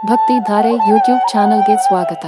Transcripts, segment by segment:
ಭಕ್ತಿ ಧಾರೆ ಯೂಟ್ಯೂಬ್ ಚಾನಲ್ಗೆ ಸ್ವಾಗತ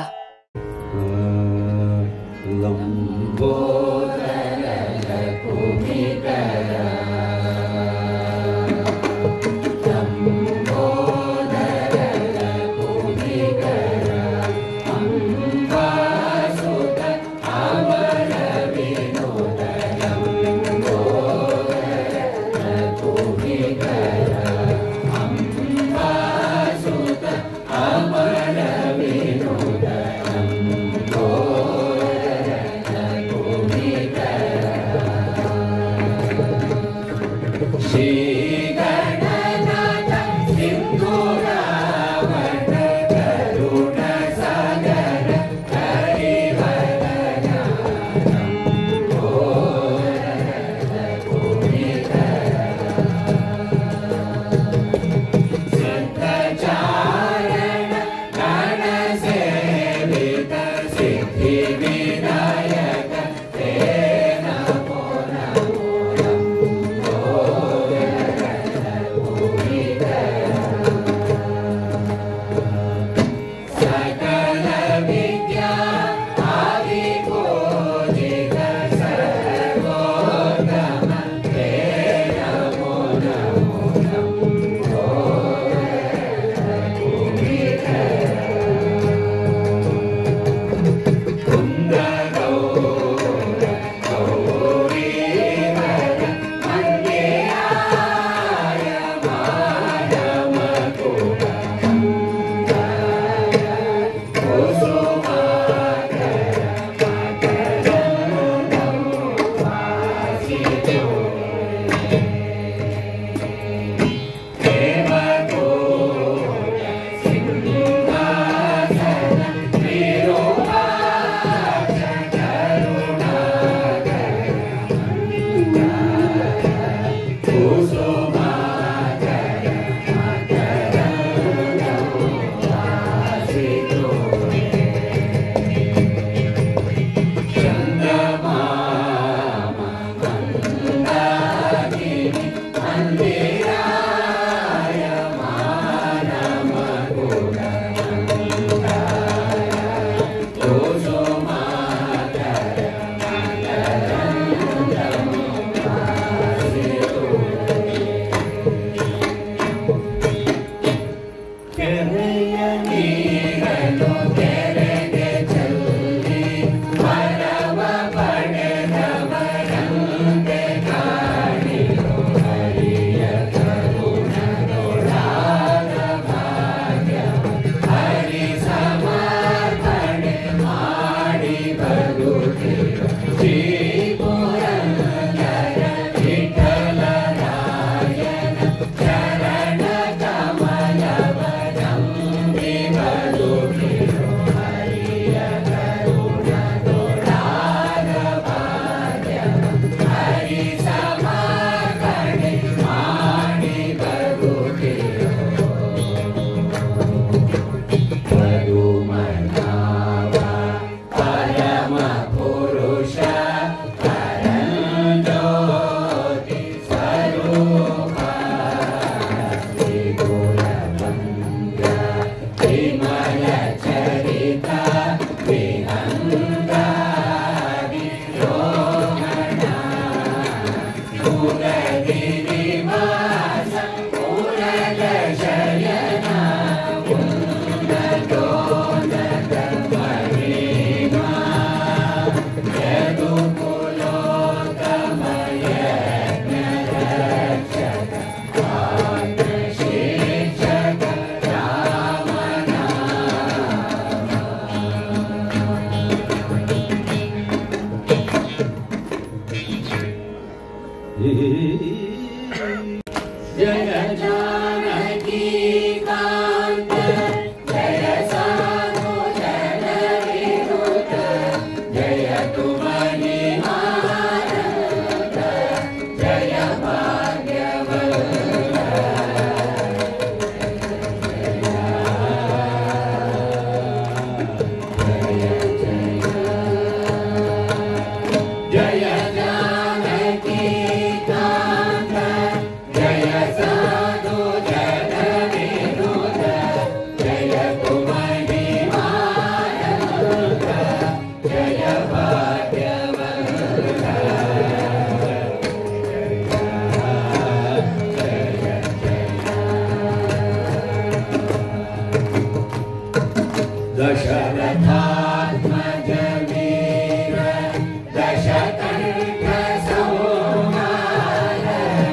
दशरथात्मज वीर दशकण्ठ सौमार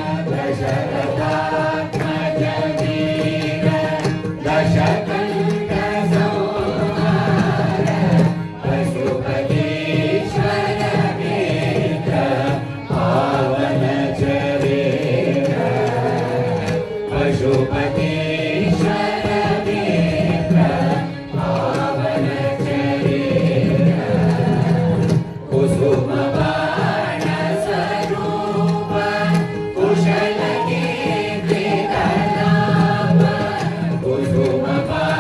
दशरथात्मज वीर दशकण्ठ सौमार पशुपतीश्वर मित्र पावन चरित्र पशुपतीश्वर मित्र पावन चरित्र कुसुम बाण स्वरूप कुशल कीर्ति कलाप कुसुम बाण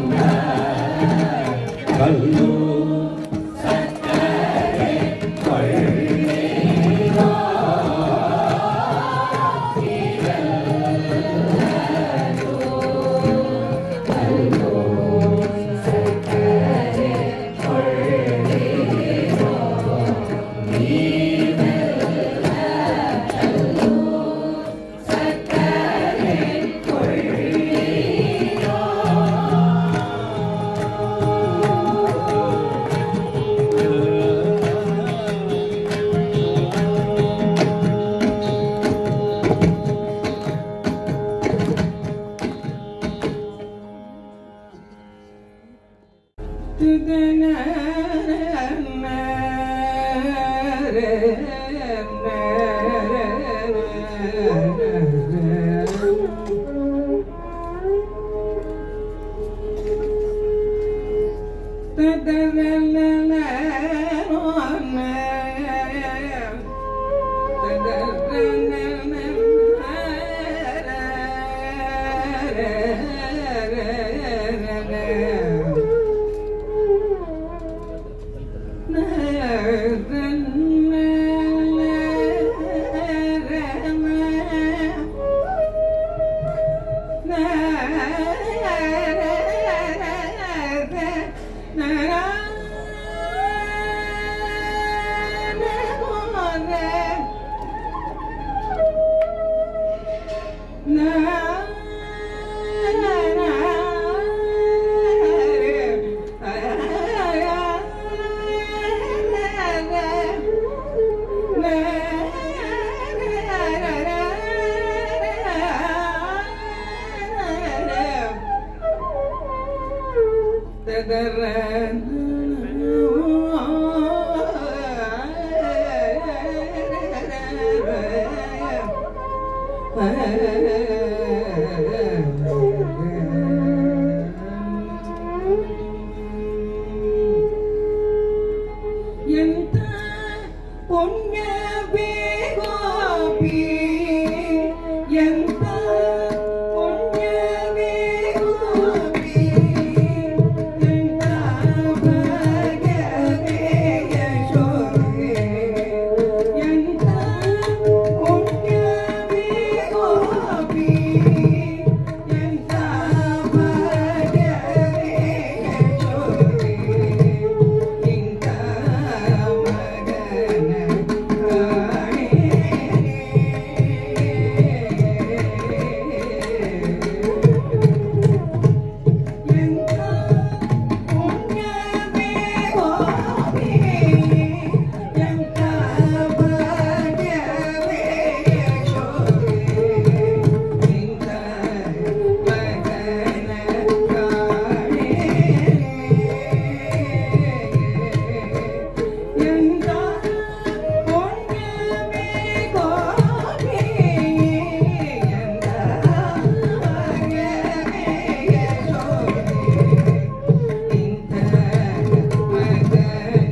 ಕಲ್ಲು ಎಂತ ಪುಣ್ಯವೇ ಗೋಪಿ ಎಂತ ಪುಣ್ಯವೇ ಗೋಪಿ ಎಂತ ಭಾಗ್ಯವೇ ಯಶೋದೆ ಎಂತ ಪುಣ್ಯವೇ ಗೋಪಿ ಎಂತ ಭಾಗ್ಯವೇ ಯಶೋದೆ ಇಂಥ ಮಗನ ಎಂಥ ಪುಣ್ಯವೇ ಹೋಗಿ ಎಂಥ ಭಾಗ್ಯವೇ ಯಶೋದೆ ಇಂಥ ಮಗನ ಎಂಥ ಪುಣ್ಯವೇ ಹೋಗಿ ಎಂಥ ಭಾಗ್ಯವೇ ಯಶೋದೆ ಇಂಥ ಮಗನ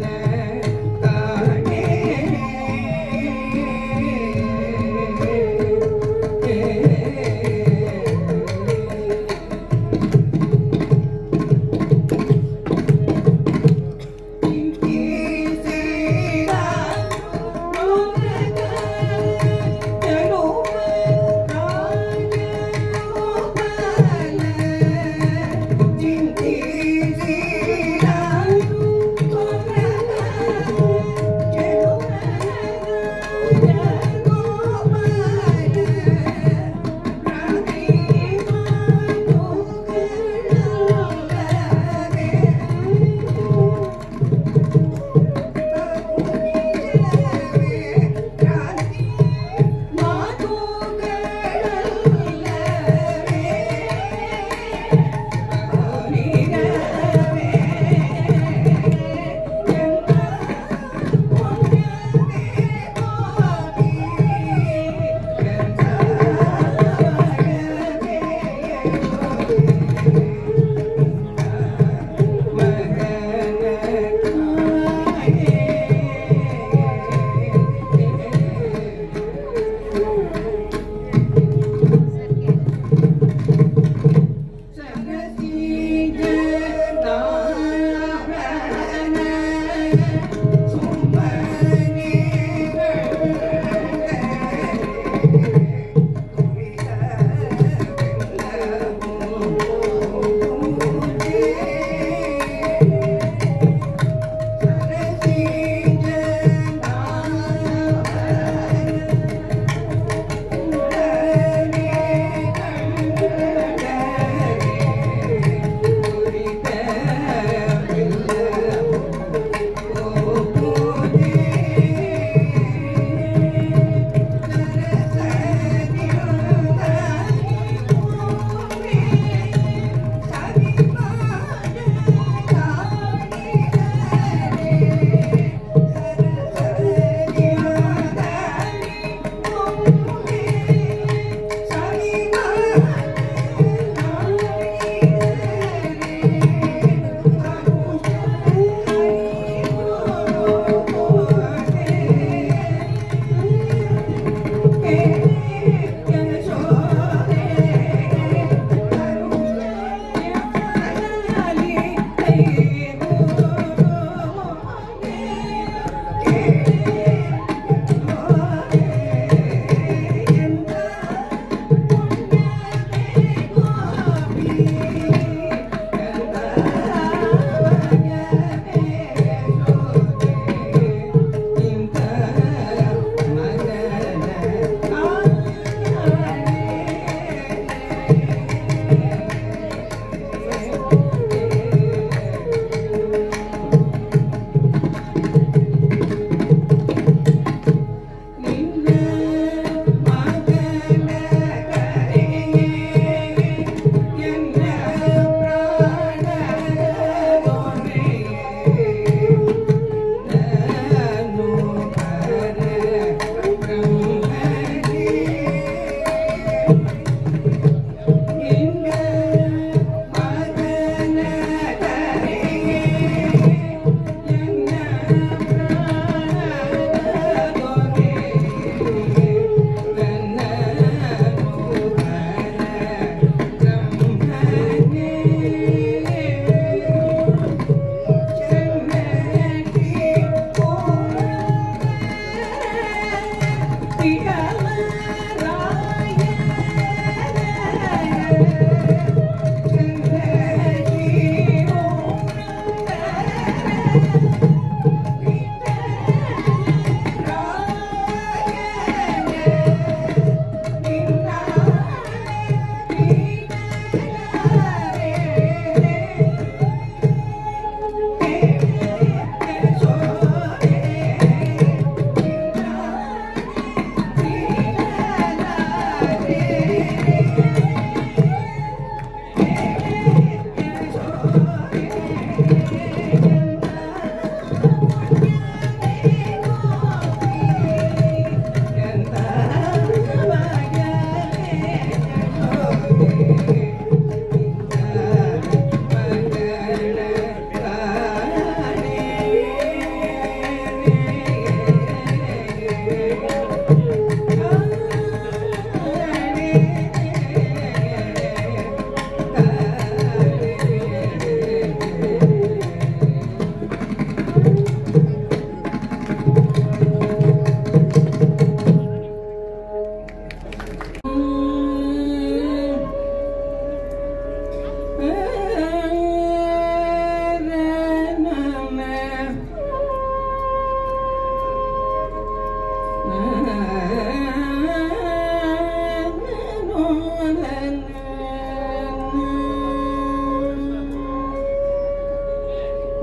ಮಾತುಗಳಲ್ಲವೇ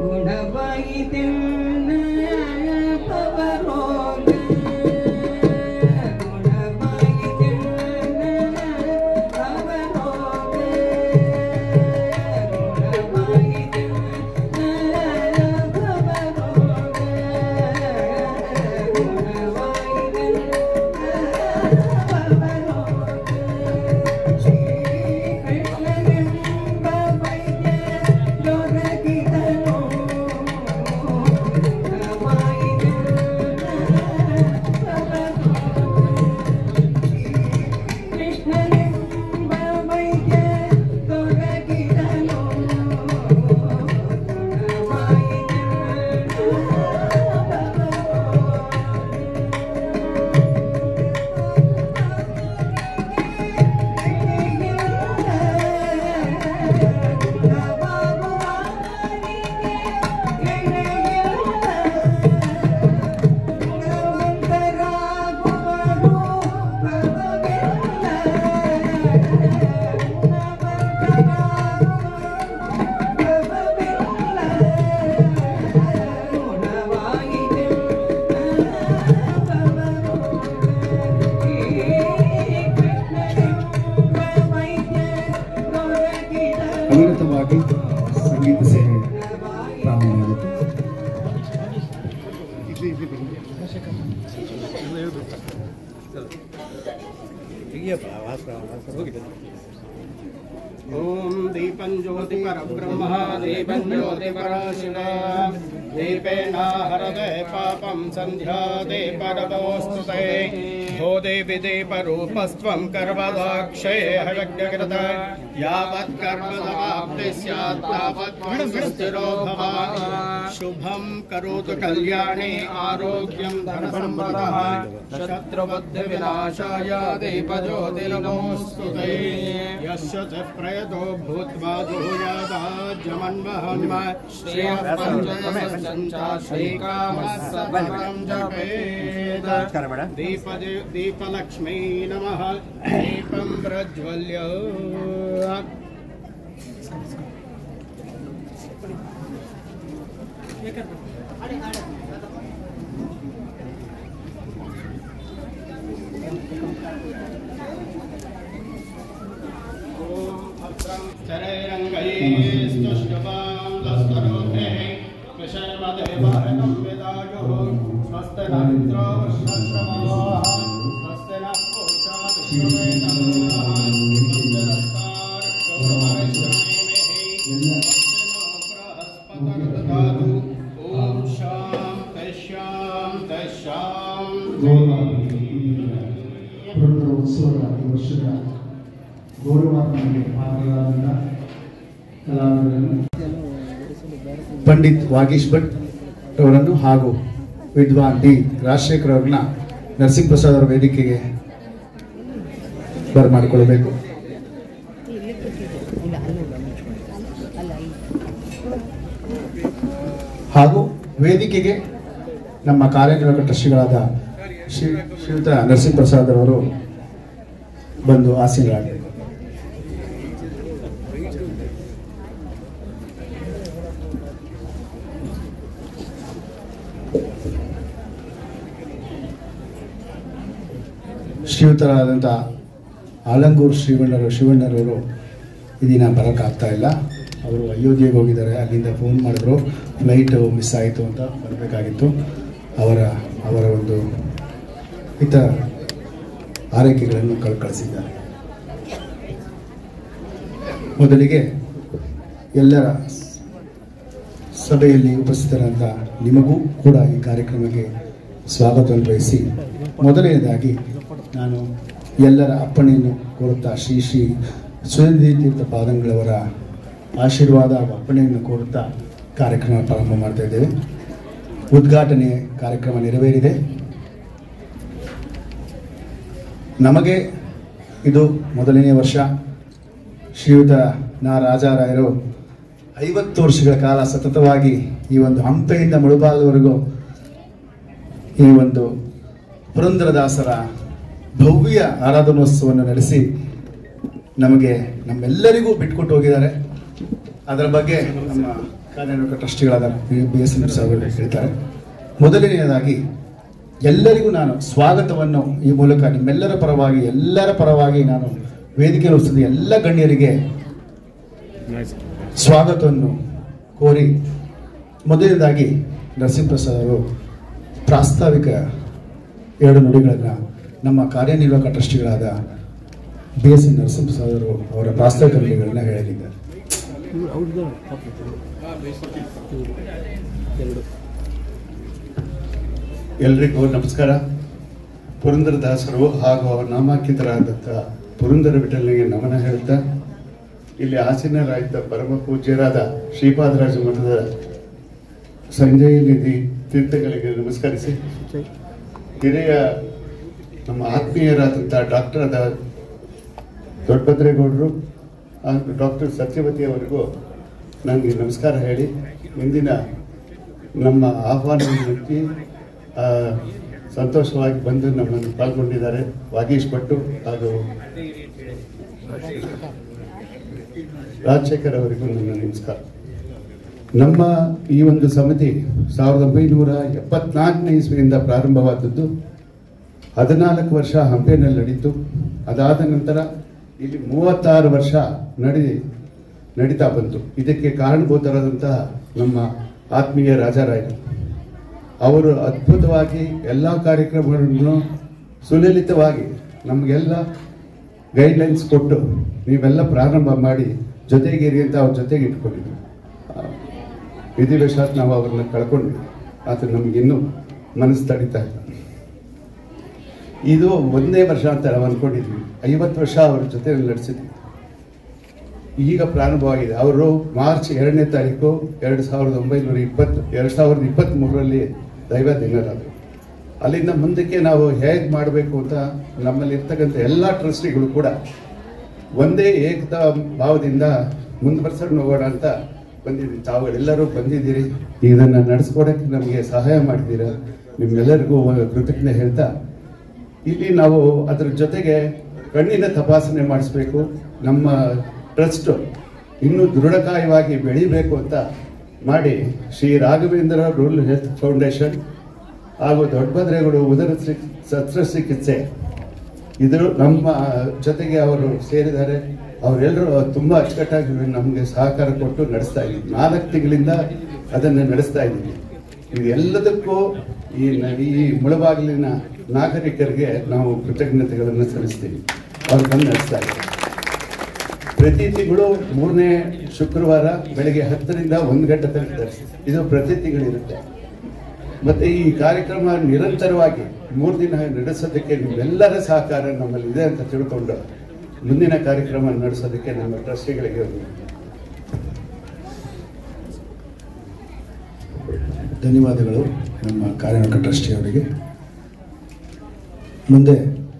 ಗುಣವಾಯಿತೆನ್ನ ಪವರೋಗ ಗುಣವಾಯಿತೆನ್ನ ಪವರೋಗ ಗುಣವಾಯಿತೆನ್ನ ಪವರೋಗ ಗುಣವಾಯಿತೆನ್ನ ಪವರೋಗ ಶ್ರೀ ಕೃಷ್ಣನೆಂಬ ವೈದ್ಯ ದೊರಕಿದನು ಕೃಷ್ಣನೆಂಬ ವೈದ್ಯ ದೊರಕಿದನು ಅವಿರತವಾಗಿ ಸಂಗೀತ ಸೇವೆ ಪ್ರಾರಂಭವಾಗಿತ್ತು ॐ दीपं ज्योति परब्रह्म दीपं ज्योति पराशिव दीपेन हरदे पापं सन्ध्यादे परमोऽस्तु ते भो देवि दीपरूपस्त्वं कर्मदाक्षये हयज्ञकृत यावत् कर्मदवाप्ति स्यात् तावत् त्वं सुस्थिरो भव शुभं करोतु कल्याणे आरोग्यं धनसम्पदः शत्रुबुद्धिविनाशाय दीपज्योतिर्नमोऽस्तु ते यस्य च प्रयतो भूत्वा दुर्यादाज्यमन्वहम् श्रियः पञ्चदशञ्चा श्रीकामः सततं जपेत् दीपदे दीपलक्ष्मी नमः दीपं प्रज्वल्य चरैरङ्गैस्तुष्टवां लस्करोधेः विशर्मदेवाहनं विदायुः स्वस्ति न मित्रो वृषश्रवाः स्वस्ति नः पूषा विश्ववेदनाः स्वस्ति नस्तार्क्ष्योमरिष्यमेभिः स्वस्ति नो बृहस्पतिर्ददातु ॐ शान्ति शान्ति शान्ति ಪುರಂದರ ಉತ್ಸವದ ಈ ವರ್ಷದ ಗೌರವಾತ್ಮಕ ಪಾತ್ರರಾದಂಥ ಕಲಾವಿದರನ್ನು ಪಂಡಿತ್ ವಾಗೀಶ್ ಭಟ್ ಅವರನ್ನು ಹಾಗೂ ವಿದ್ವಾನ್ ಡಿ ರಾಜಶೇಖರ್ ಅವರನ್ನ ನರಸಿಂಹ ಪ್ರಸಾದ್ ಅವರ ವೇದಿಕೆಗೆ ಬರಮಾಡಿಕೊಳ್ಳಬೇಕು ಹಾಗೂ ವೇದಿಕೆಗೆ ನಮ್ಮ ಕಾರ್ಯಕ್ರಮ ಟ್ರಸ್ಟಿಗಳಾದ ಶ್ರೀ ಶ್ರೀಯುತ ನರಸಿಂಹ ಪ್ರಸಾದ್ ಅವರು ಬಂದು ಆಸೀನರಾಗಬೇಕು ಶ್ರೀಯುತರಾದಂಥ ಆಲಂಗೂರು ಶ್ರೀವಣ್ಣರು ಶಿವಣ್ಣರವರು ಈ ದಿನ ಬರೋಕ್ಕಾಗ್ತಾ ಇಲ್ಲ ಅವರು ಅಯೋಧ್ಯೆಗೆ ಹೋಗಿದ್ದಾರೆ ಅಲ್ಲಿಂದ ಫೋನ್ ಮಾಡಿದ್ರು ಫ್ಲೈಟು ಮಿಸ್ ಆಯಿತು ಅಂತ ಬರಬೇಕಾಗಿತ್ತು ಅವರ ಅವರ ಒಂದು ಹಿತ ಆರೈಕೆಗಳನ್ನು ಕಳ್ ಕಳಿಸಿದ್ದಾರೆ ಮೊದಲಿಗೆ ಎಲ್ಲರ ಸಭೆಯಲ್ಲಿ ಉಪಸ್ಥಿತರಾದ ನಿಮಗೂ ಕೂಡ ಈ ಕಾರ್ಯಕ್ರಮಕ್ಕೆ ಸ್ವಾಗತವನ್ನು ಬಯಸಿ ಮೊದಲನೇದಾಗಿ ನಾನು ಎಲ್ಲರ ಅಪ್ಪಣೆಯನ್ನು ಕೋರುತ್ತಾ ಶ್ರೀ ಶ್ರೀ ಸುರೇಂದ್ರ ತೀರ್ಥ ಪಾದಂಗಳವರ ಆಶೀರ್ವಾದ ಹಾಗೂ ಅಪ್ಪಣೆಯನ್ನು ಕೋರುತ್ತಾ ಕಾರ್ಯಕ್ರಮ ಪ್ರಾರಂಭ ಮಾಡ್ತಾ ಇದ್ದೇವೆ ಉದ್ಘಾಟನೆ ಕಾರ್ಯಕ್ರಮ ನೆರವೇರಿದೆ ನಮಗೆ ಇದು ಮೊದಲನೇ ವರ್ಷ ಶ್ರೀಯುತ ನಾ ರಾಜಾರಾಯರು ಐವತ್ತು ವರ್ಷಗಳ ಕಾಲ ಸತತವಾಗಿ ಈ ಒಂದು ಹಂಪೆಯಿಂದ ಮುಳುಬಾಗದವರೆಗೂ ಈ ಒಂದು ಪುರಂದರದಾಸರ ಭವ್ಯ ಆರಾಧನೋತ್ಸವವನ್ನು ನಡೆಸಿ ನಮಗೆ ನಮ್ಮೆಲ್ಲರಿಗೂ ಬಿಟ್ಕೊಟ್ಟು ಹೋಗಿದ್ದಾರೆ ಅದರ ಬಗ್ಗೆ ನಮ್ಮ ಕಾರ್ಯನಿರ್ವಾಹಕ ಟ್ರಸ್ಟಿಗಳಾದ ಬಿ ಎಸ್ ಎನ್ ಅವರು ಹೇಳ್ತಾರೆ ಮೊದಲನೆಯದಾಗಿ ಎಲ್ಲರಿಗೂ ನಾನು ಸ್ವಾಗತವನ್ನು ಈ ಮೂಲಕ ನಿಮ್ಮೆಲ್ಲರ ಪರವಾಗಿ ಎಲ್ಲರ ಪರವಾಗಿ ನಾನು ವೇದಿಕೆ ಉಳಿಸಿದ ಎಲ್ಲ ಗಣ್ಯರಿಗೆ ಸ್ವಾಗತವನ್ನು ಕೋರಿ ಮೊದಲನೇದಾಗಿ ನರಸಿಂಹಪ್ರಸಾದ್ ಅವರು ಪ್ರಾಸ್ತಾವಿಕ ಎರಡು ನುಡಿಗಳನ್ನು ನಮ್ಮ ಕಾರ್ಯನಿರ್ವಾಹಕ ಟ್ರಸ್ಟಿಗಳಾದ ಬಿ ಎಸ್ ಎನ್ ನರಸಿಂಹಪ್ರಸಾದ್ ಅವರು ಅವರ ಪ್ರಾಸ್ತಾವಿಕ ನುಡಿಗಳನ್ನ ಹೇಳಲಿದ್ದಾರೆ ಎಲ್ರಿಗೂ ನಮಸ್ಕಾರ ಪುರಂದರದಾಸರು ಹಾಗೂ ಅವರ ನಾಮಾಂಕಿತರಾದಂಥ ಪುರಂದರ ವಿಠಲನಿಗೆ ನಮನ ಹೇಳ್ತಾ ಇಲ್ಲಿ ಆಸೀನರಾಗಿದ್ದ ಪರಮ ಪೂಜ್ಯರಾದ ಶ್ರೀಪಾದರಾಜ ಮಠದ ಸಂಜಯ ನಿಧಿ ತೀರ್ಥಗಳಿಗೆ ನಮಸ್ಕರಿಸಿ ಹಿರಿಯ ನಮ್ಮ ಆತ್ಮೀಯರಾದಂಥ ಡಾಕ್ಟರ್ ಆದ ದೊಡ್ಡಭದ್ರೇಗೌಡರು ಹಾಗೂ ಡಾಕ್ಟರ್ ಸತ್ಯವತಿ ಅವರಿಗೂ ನನಗೆ ನಮಸ್ಕಾರ ಹೇಳಿ ಇಂದಿನ ನಮ್ಮ ಆಹ್ವಾನವನ್ನು ಆ, ಸಂತೋಷವಾಗಿ ಬಂದು ನಮ್ಮನ್ನು ಪಾಲ್ಗೊಂಡಿದ್ದಾರೆ ವಾಗೀಶ್ ಭಟ್ಟು ಹಾಗೂ ರಾಜಶೇಖರ್ ಅವರಿಗೂ ನನ್ನ ನಮಸ್ಕಾರ ನಮ್ಮ ಈ ಒಂದು ಸಮಿತಿ ಸಾವಿರದ ಒಂಬೈನೂರ ಎಪ್ಪತ್ನಾಲ್ಕನೇ ಇಸ್ವಿಯಿಂದ ಪ್ರಾರಂಭವಾದದ್ದು ಹದಿನಾಲ್ಕು ವರ್ಷ ಹಂಪೆನಲ್ಲಿ ನಡೀತು ಅದಾದ ನಂತರ ಇಲ್ಲಿ ಮೂವತ್ತಾರು ವರ್ಷ ನಡಿ ನಡೀತಾ ಬಂತು ಇದಕ್ಕೆ ಕಾರಣಭೂತರಾದಂತಹ ನಮ್ಮ ಆತ್ಮೀಯ ರಾಜಾರಾಯರು ಅವರು ಅದ್ಭುತವಾಗಿ ಎಲ್ಲ ಕಾರ್ಯಕ್ರಮಗಳನ್ನು ಸುಲಲಿತವಾಗಿ ನಮಗೆಲ್ಲ ಗೈಡ್ಲೈನ್ಸ್ ಕೊಟ್ಟು ನೀವೆಲ್ಲ ಪ್ರಾರಂಭ ಮಾಡಿ ಜೊತೆಗಿರಿ ಅಂತ ಅವ್ರ ಜೊತೆಗೆ ಇಟ್ಕೊಂಡಿದ್ರು ಆ, ವಿಧಿವಶಾತ್ ನಾವು ಅವ್ರನ್ನ ಕಳ್ಕೊಂಡ್ವಿ ಆದರೆ ನಮಗಿನ್ನೂ ಮನಸ್ಸು ತಡಿತಾ ಇಲ್ಲ ಇದು ಒಂದೇ ವರ್ಷ ಅಂತ ನಾವು ಅನ್ಕೊಂಡಿದ್ವಿ ಐವತ್ತು ವರ್ಷ ಅವ್ರ ಜೊತೆ ನಡೆಸಿದ್ವಿ ಈಗ ಪ್ರಾರಂಭವಾಗಿದೆ ಅವರು ಮಾರ್ಚ್ ಎರಡನೇ ತಾರೀಕು ಎರಡು ಸಾವಿರದ ಒಂಬೈನೂರ ಇಪ್ಪತ್ತು ಎರಡು ಸಾವಿರದ ಇಪ್ಪತ್ತ್ ಮೂರರಲ್ಲಿ ದೈವ ದಿನರಾದರು ಅಲ್ಲಿಂದ ಮುಂದಕ್ಕೆ ನಾವು ಹೇಗೆ ಮಾಡಬೇಕು ಅಂತ ನಮ್ಮಲ್ಲಿ ಇರ್ತಕ್ಕಂಥ ಎಲ್ಲ ಟ್ರಸ್ಟಿಗಳು ಕೂಡ ಒಂದೇ ಏಕತಾ ಭಾವದಿಂದ ಮುಂದುವರ್ಸೋಣ ಹೋಗೋಣ ಅಂತ ಬಂದಿದ್ದೀವಿ ತಾವುಗಳೆಲ್ಲರೂ ಬಂದಿದ್ದೀರಿ ಇದನ್ನು ನಡೆಸ್ಕೊಡಕ್ಕೆ ನಮಗೆ ಸಹಾಯ ಮಾಡಿದ್ದೀರಾ ನಿಮ್ಮೆಲ್ಲರಿಗೂ ಕೃತಜ್ಞತೆ ಹೇಳ್ತಾ ಇಲ್ಲಿ ನಾವು ಅದರ ಜೊತೆಗೆ ಕಣ್ಣಿನ ತಪಾಸಣೆ ಮಾಡಿಸ್ಬೇಕು ನಮ್ಮ ಟ್ರಸ್ಟ್ ಇನ್ನೂ ದೃಢಕಾಯವಾಗಿ ಬೆಳಿಬೇಕು ಅಂತ ಮಾಡಿ Shri Raghavendra rural health foundation ಹಾಗೂ ದೊಡ್ಡಭದ್ರೇಗೌಡ ಉದರ ಚಿಕ್- ಶಸ್ತ್ರಚಿಕಿತ್ಸೆ ಇದ್ರು ನಮ್ಮ ಜೊತೆಗೆ ಅವರು ಸೇರಿದ್ದಾರೆ ಅವರೆಲ್ಲರೂ ತುಂಬ ಅಚ್ಚುಕಟ್ಟಾಗಿ ನಮಗೆ ಸಹಕಾರ ಕೊಟ್ಟು ನಡೆಸ್ತಾ ಇದ್ದೀವಿ ನಾಲ್ಕು ತಿಂಗಳಿಂದ ಅದನ್ನು ನಡೆಸ್ತಾ ಇದ್ದೀವಿ ಇದೆಲ್ಲದಕ್ಕೂ ಈ ನ- ಈ ಮುಳಬಾಗಿಲಿನ ನಾಗರಿಕರಿಗೆ ನಾವು ಕೃತಜ್ಞತೆಗಳನ್ನು ಸಲ್ಲಿಸ್ತೀವಿ ಅವ್ರು ಬಂದು ನಡೆಸ್ತಾ ಇದ್ದೀವಿ ಪ್ರತಿ ತಿಂಗಳು ಮೂರನೇ ಶುಕ್ರವಾರ ಬೆಳಗ್ಗೆ ಹತ್ತರಿಂದ ಒಂದು ಗಂಟೆ ತನಕ ಧರಿಸಿ ಇದು ಪ್ರತಿ ತಿಂಗಳಿರುತ್ತೆ ಮತ್ತೆ ಈ ಕಾರ್ಯಕ್ರಮ ನಿರಂತರವಾಗಿ ಮೂರು ದಿನ ನಡೆಸೋದಕ್ಕೆ ನಿಮ್ಮೆಲ್ಲರ ಸಹಕಾರ ನಮ್ಮಲ್ಲಿ ಇದೆ ಅಂತ ತಿಳ್ಕೊಂಡು ಮುಂದಿನ ಕಾರ್ಯಕ್ರಮ ನಡೆಸೋದಕ್ಕೆ ನಮ್ಮ ಟ್ರಸ್ಟಿಗಳಿಗೆ ಧನ್ಯವಾದಗಳು ನಮ್ಮ ಕಾರ್ಯನಿರ್ವಾಹಕ ಟ್ರಸ್ಟಿಯವರಿಗೆ ಮುಂದೆ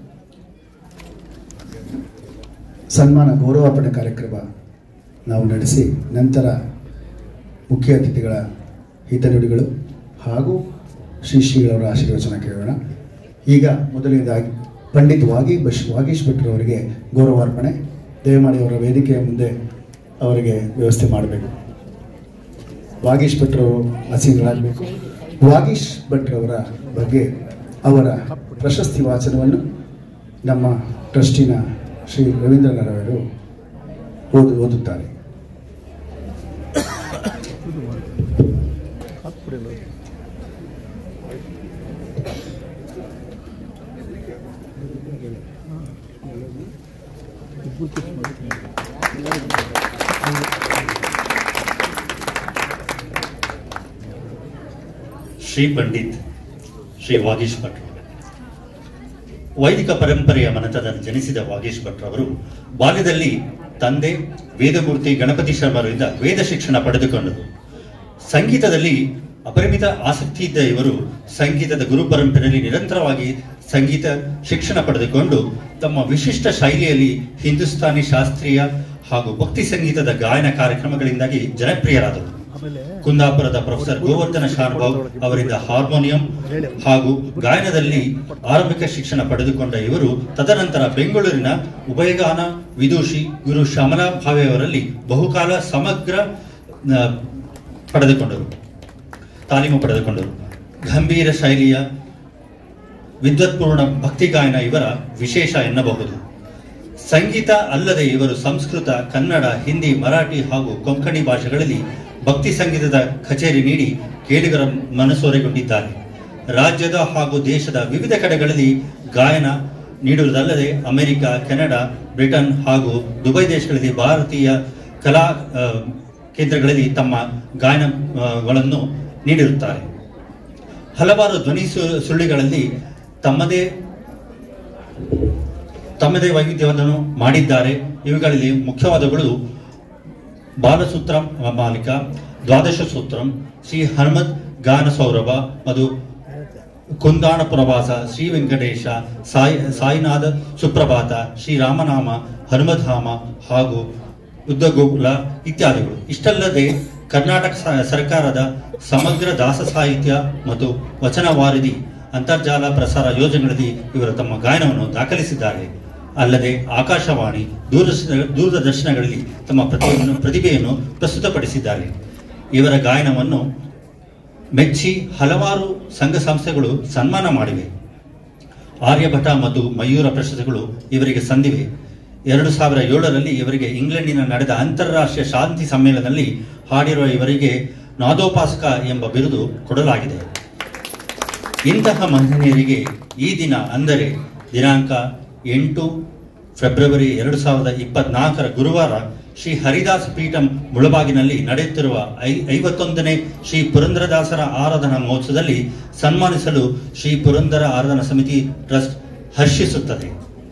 ಸನ್ಮಾನ ಗೌರವಾರ್ಪಣೆ ಕಾರ್ಯಕ್ರಮ ನಾವು ನಡೆಸಿ ನಂತರ ಮುಖ್ಯ ಅತಿಥಿಗಳ ಹಿತನುಡಿಗಳು ಹಾಗೂ ಶ್ರೀ ಶ್ರೀಗಳವರ ಆಶೀರ್ವಚನ ಕೇಳೋಣ ಈಗ ಮೊದಲನೇದಾಗಿ ಪಂಡಿತ್ ವಾಗಿ ಬಶ್ ವಾಗೀಶ್ ಭಟ್ರವರಿಗೆ ಗೌರವಾರ್ಪಣೆ ದಯಮಾಡಿ ಅವರ ವೇದಿಕೆಯ ಮುಂದೆ ಅವರಿಗೆ ವ್ಯವಸ್ಥೆ ಮಾಡಬೇಕು ವಾಗೀಶ್ ಭಟ್ರವರು ಆಸೀನರಾಗಬೇಕು ವಾಗೀಶ್ ಭಟ್ರವರ ಬಗ್ಗೆ ಅವರ ಪ್ರಶಸ್ತಿ ವಾಚನವನ್ನು ನಮ್ಮ ಟ್ರಸ್ಟಿನ ಶ್ರೀ ರವೀಂದ್ರನರವರು ಓದು ಓದುತ್ತಾರೆ ಶ್ರೀ ಪಂಡಿತ್ ಶ್ರೀ ವಾಗೀಶ್ ಭಟ್ರು ವೈದಿಕ ಪರಂಪರೆಯ ಮನತದಲ್ಲಿ ಜನಿಸಿದ ವಾಗೀಶ್ ಭಟ್ರವರು ಬಾಲ್ಯದಲ್ಲಿ ತಂದೆ ವೇದಮೂರ್ತಿ ಗಣಪತಿ ಶರ್ಮರಿಂದ ವೇದ ಶಿಕ್ಷಣ ಪಡೆದುಕೊಂಡರು ಸಂಗೀತದಲ್ಲಿ ಅಪರಿಮಿತ ಆಸಕ್ತಿ ಇದ್ದ ಇವರು ಸಂಗೀತದ ಗುರು ಪರಂಪರೆಯಲ್ಲಿ ನಿರಂತರವಾಗಿ ಸಂಗೀತ ಶಿಕ್ಷಣ ಪಡೆದುಕೊಂಡು ತಮ್ಮ ವಿಶಿಷ್ಟ ಶೈಲಿಯಲ್ಲಿ ಹಿಂದೂಸ್ತಾನಿ ಶಾಸ್ತ್ರೀಯ ಹಾಗೂ ಭಕ್ತಿ ಸಂಗೀತದ ಗಾಯನ ಕಾರ್ಯಕ್ರಮಗಳಿಂದಾಗಿ ಜನಪ್ರಿಯರಾದರು ಕುಂದಾಪುರದ ಪ್ರೊಫೆಸರ್ ಗೋವರ್ಧನ ಶಾನುಭಾವ್ ಅವರಿಂದ ಹಾರ್ಮೋನಿಯಂ ಹಾಗೂ ಗಾಯನದಲ್ಲಿ ಆರಂಭಿಕ ಶಿಕ್ಷಣ ಪಡೆದುಕೊಂಡ ಇವರು ತದನಂತರ ಬೆಂಗಳೂರಿನ ಉಭಯಗಾನ ವಿದೂಷಿ ಗುರು ಶ್ಯಾಮಲಾ ಭಾವೆಯವರಲ್ಲಿ ಬಹುಕಾಲ ಸಮಗ್ರ ಆ, ಪಡೆದುಕೊಂಡರು ತಾಲೀಮು ಪಡೆದುಕೊಂಡರು ಗಂಭೀರ ಶೈಲಿಯ ವಿದ್ವತ್ಪೂರ್ಣ ಭಕ್ತಿ ಗಾಯನ ಇವರ ವಿಶೇಷ ಎನ್ನಬಹುದು ಸಂಗೀತ ಅಲ್ಲದೆ ಇವರು ಸಂಸ್ಕೃತ ಕನ್ನಡ ಹಿಂದಿ ಮರಾಠಿ ಹಾಗೂ ಕೊಂಕಣಿ ಭಾಷೆಗಳಲ್ಲಿ ಭಕ್ತಿ ಸಂಗೀತದ ಕಚೇರಿ ನೀಡಿ ಕೇಳಿಗರ ಮನಸೂರೆಗೊಂಡಿದ್ದಾರೆ ರಾಜ್ಯದ ಹಾಗೂ ದೇಶದ ವಿವಿಧ ಕಡೆಗಳಲ್ಲಿ ಗಾಯನ ನೀಡುವುದಲ್ಲದೆ ಅಮೆರಿಕ ಕೆನಡಾ ಬ್ರಿಟನ್ ಹಾಗೂ ದುಬೈ ದೇಶಗಳಲ್ಲಿ ಭಾರತೀಯ ಕಲಾ ಆ, ಕೇಂದ್ರಗಳಲ್ಲಿ ತಮ್ಮ ಗಾಯನಗಳನ್ನು ನೀಡಿರುತ್ತಾರೆ ಹಲವಾರು ಧ್ವನಿ ಸು- ಸುರುಳಿಗಳಲ್ಲಿ ತಮ್ಮದೇ ತಮ್ಮದೇ ವೈವಿಧ್ಯವನ್ನು ಮಾಡಿದ್ದಾರೆ ಇವುಗಳಲ್ಲಿ ಮುಖ್ಯವಾದಗಳು ಬಾಲಸೂತ್ರಂ ಮಾಲಿಕ ದ್ವಾದಶ ಸೂತ್ರಂ ಶ್ರೀ ಹನುಮತ್ ಗಾನ ಸೌರಭ ಮತ್ತು ಕುಂದಾಣ ಪ್ರವಾಸ ಶ್ರೀ ವೆಂಕಟೇಶ ಸಾಯಿ ಸಾಯಿನಾಥ ಸುಪ್ರಭಾತ ಶ್ರೀ ರಾಮನಾಮ ಹನುಮಧಾಮ ಹಾಗೂ ಯುದ್ಧಗೋಕುಲ ಇತ್ಯಾದಿಗಳು ಇಷ್ಟಲ್ಲದೆ ಕರ್ನಾಟಕ ಸ- ಸರ್ಕಾರದ ಸಮಗ್ರ ದಾಸ ಸಾಹಿತ್ಯ ಮತ್ತು ವಚನ ವಾರಿಧಿ ಅಂತರ್ಜಾಲ ಪ್ರಸಾರ ಯೋಜನೆಗಳಲ್ಲಿ ಇವರು ತಮ್ಮ ಗಾಯನವನ್ನು ದಾಖಲಿಸಿದ್ದಾರೆ ಅಲ್ಲದೆ ಆಕಾಶವಾಣಿ ದೂರದರ್ಶನ ದೂರದರ್ಶನಗಳಲ್ಲಿ ತಮ್ಮ ಪ್ರತಿಭೆಯನ್ನು ಪ್ರತಿಭೆಯನ್ನು ಪ್ರಸ್ತುತಪಡಿಸಿದ್ದಾರೆ ಇವರ ಗಾಯನವನ್ನು ಮೆಚ್ಚಿ ಹಲವಾರು ಸಂಘ ಸಂಸ್ಥೆಗಳು ಸನ್ಮಾನ ಮಾಡಿವೆ ಆರ್ಯಭಟ ಮತ್ತು ಮಯೂರ ಪ್ರಶಸ್ತಿಗಳು ಇವರಿಗೆ ಸಂದಿವೆ ಎರಡು ಸಾವಿರ ಏಳರಲ್ಲಿ ಇವರಿಗೆ ಇಂಗ್ಲೆಂಡಿನ ನಡೆದ ಅಂತಾರಾಷ್ಟ್ರೀಯ ಶಾಂತಿ ಸಮ್ಮೇಳನದಲ್ಲಿ ಹಾಡಿರುವ ಇವರಿಗೆ ನಾದೋಪಾಸಕ ಎಂಬ ಬಿರುದು ಕೊಡಲಾಗಿದೆ ಇಂತಹ ಮಹಿಳೆಯರಿಗೆ ಈ ದಿನ ಅಂದರೆ ದಿನಾಂಕ ಎಂಟು ಫೆಬ್ರವರಿ ಎರಡು ಸಾವಿರದ ಇಪ್ಪತ್ನಾಲ್ಕರ ಗುರುವಾರ ಶ್ರೀ ಹರಿದಾಸ್ ಪೀಠಂ ಮುಳಬಾಗಿನಲ್ಲಿ ನಡೆಯುತ್ತಿರುವ ಐ ಐವತ್ತೊಂದನೇ ಶ್ರೀ ಪುರಂದರದಾಸರ ಆರಾಧನಾ ಮಹೋತ್ಸವದಲ್ಲಿ ಸನ್ಮಾನಿಸಲು ಶ್ರೀ ಪುರಂದರ ಆರಾಧನಾ ಸಮಿತಿ ಟ್ರಸ್ಟ್ ಹರ್ಷಿಸುತ್ತದೆ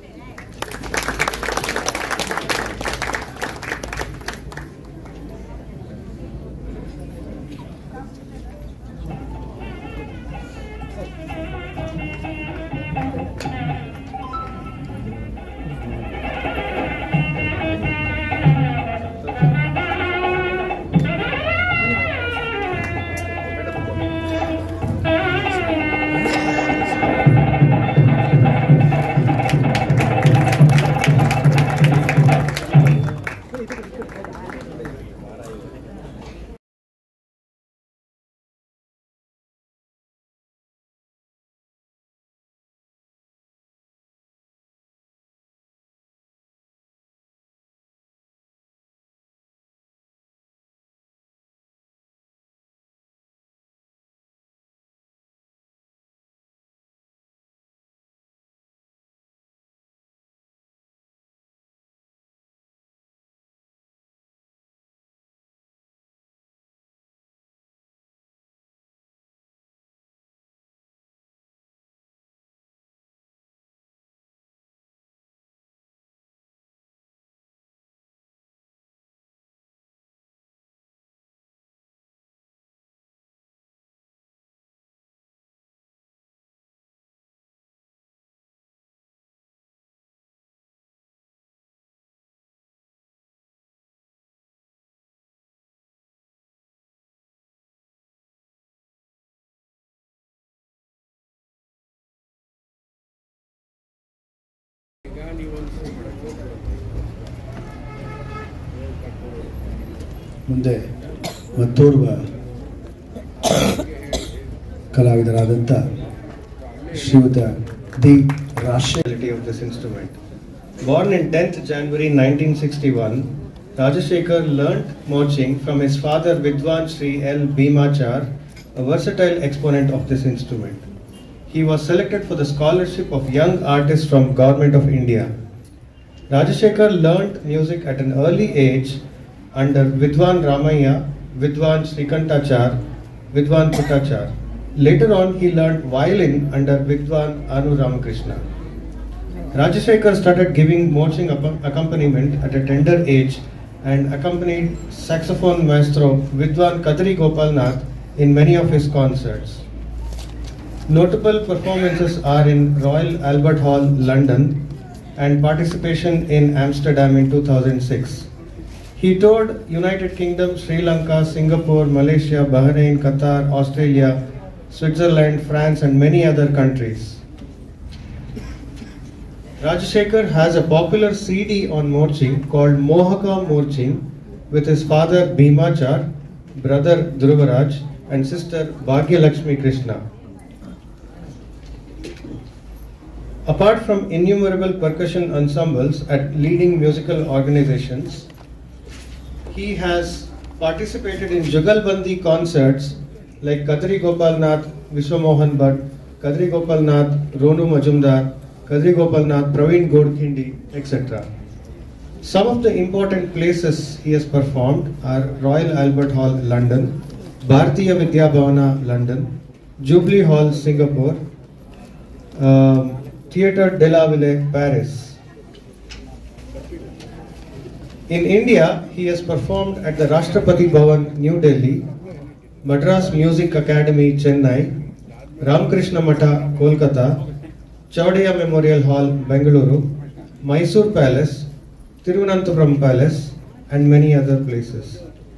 ಮುಂದೆ ಮತ್ತೋರ್ವ ಕಲಾವಿದರಾದಂಥ ಶ್ರೀಯುತ ದಿ ರಾಶಿ quality of this instrument. Born in 10th January 1961, Rajashekar learnt marching from his father Vidwan Sri L. Bhimachar, a versatile exponent of this instrument. He was selected for the scholarship of young artists from Government of India. Rajashekar learnt music at an early age under Vidwan Ramaya, Vidwan Srikantachar, Vidwan Puttachar. Later on, he learnt violin under Vidwan Anu Ramakrishna. Rajashekar started giving marching acc- accompaniment at a tender age and accompanied saxophone maestro Vidwan Kadri Gopalnath in many of his concerts. Notable performances are in Royal Albert Hall, London, and participation in Amsterdam in 2006. He toured United Kingdom, Sri Lanka, Singapore, Malaysia, Bahrain, Qatar, Australia, Switzerland, France, and many other countries. Rajashekar has a popular CD on Morching called Mohaka Morching with his father Bhimachar, brother Dhruvaraj, and sister Bhagya Lakshmi Krishna. Apart from innumerable percussion ensembles at leading musical organizations, he has participated in Jugalbandi concerts like Kadri Gopal Nath, Vishwamohan Bhatt, Kadri Gopal Nath, Ronu Majumdar, Kadri Gopal Nath, Praveen Godkhindi, etc. Some of the important places he has performed are Royal Albert Hall, London, Bharatiya Vidya Bhavana, London, Jubilee Hall, Singapore, um, Theatre de la Ville, Paris. In India, he has performed at the Rashtrapati Bhavan, New Delhi, Madras Music Academy, Chennai, Ramakrishna Matha, Kolkata, Chaudhaya Memorial Hall, Bengaluru, Mysore Palace, Tirunanthapuram Palace, and many other places.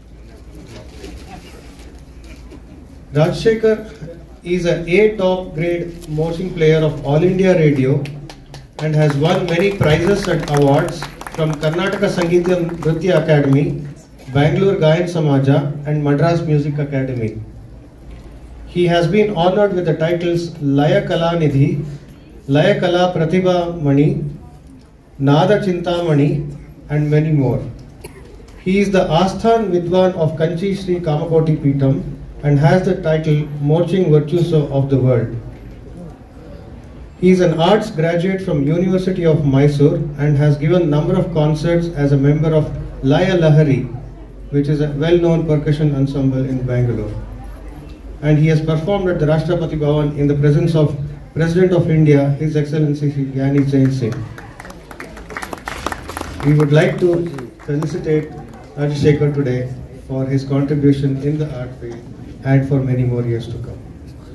Rajshekar is a A top grade motion player of All India Radio and has won many prizes and awards from Karnataka Sangeeta Nritya Academy, Bangalore Gayan Samaja, and Madras Music Academy. He has been honored with the titles Laya Kala Nidhi, Laya Kala Pratibha Mani, Nada Chintamani, and many more. He is the Asthan Vidwan of Kanchi Sri Kamakoti Peetam and has the title Morching Virtuoso of the World. He is an arts graduate from University of Mysore and has given number of concerts as a member of Laya Lahari, which is a well-known percussion ensemble in Bangalore. And he has performed at the Rashtrapati Bhavan in the presence of President of India, His Excellency Shri Gyani Jain Singh. We would like to felicitate Rajashekar today for his contribution in the art field and for many more years to come.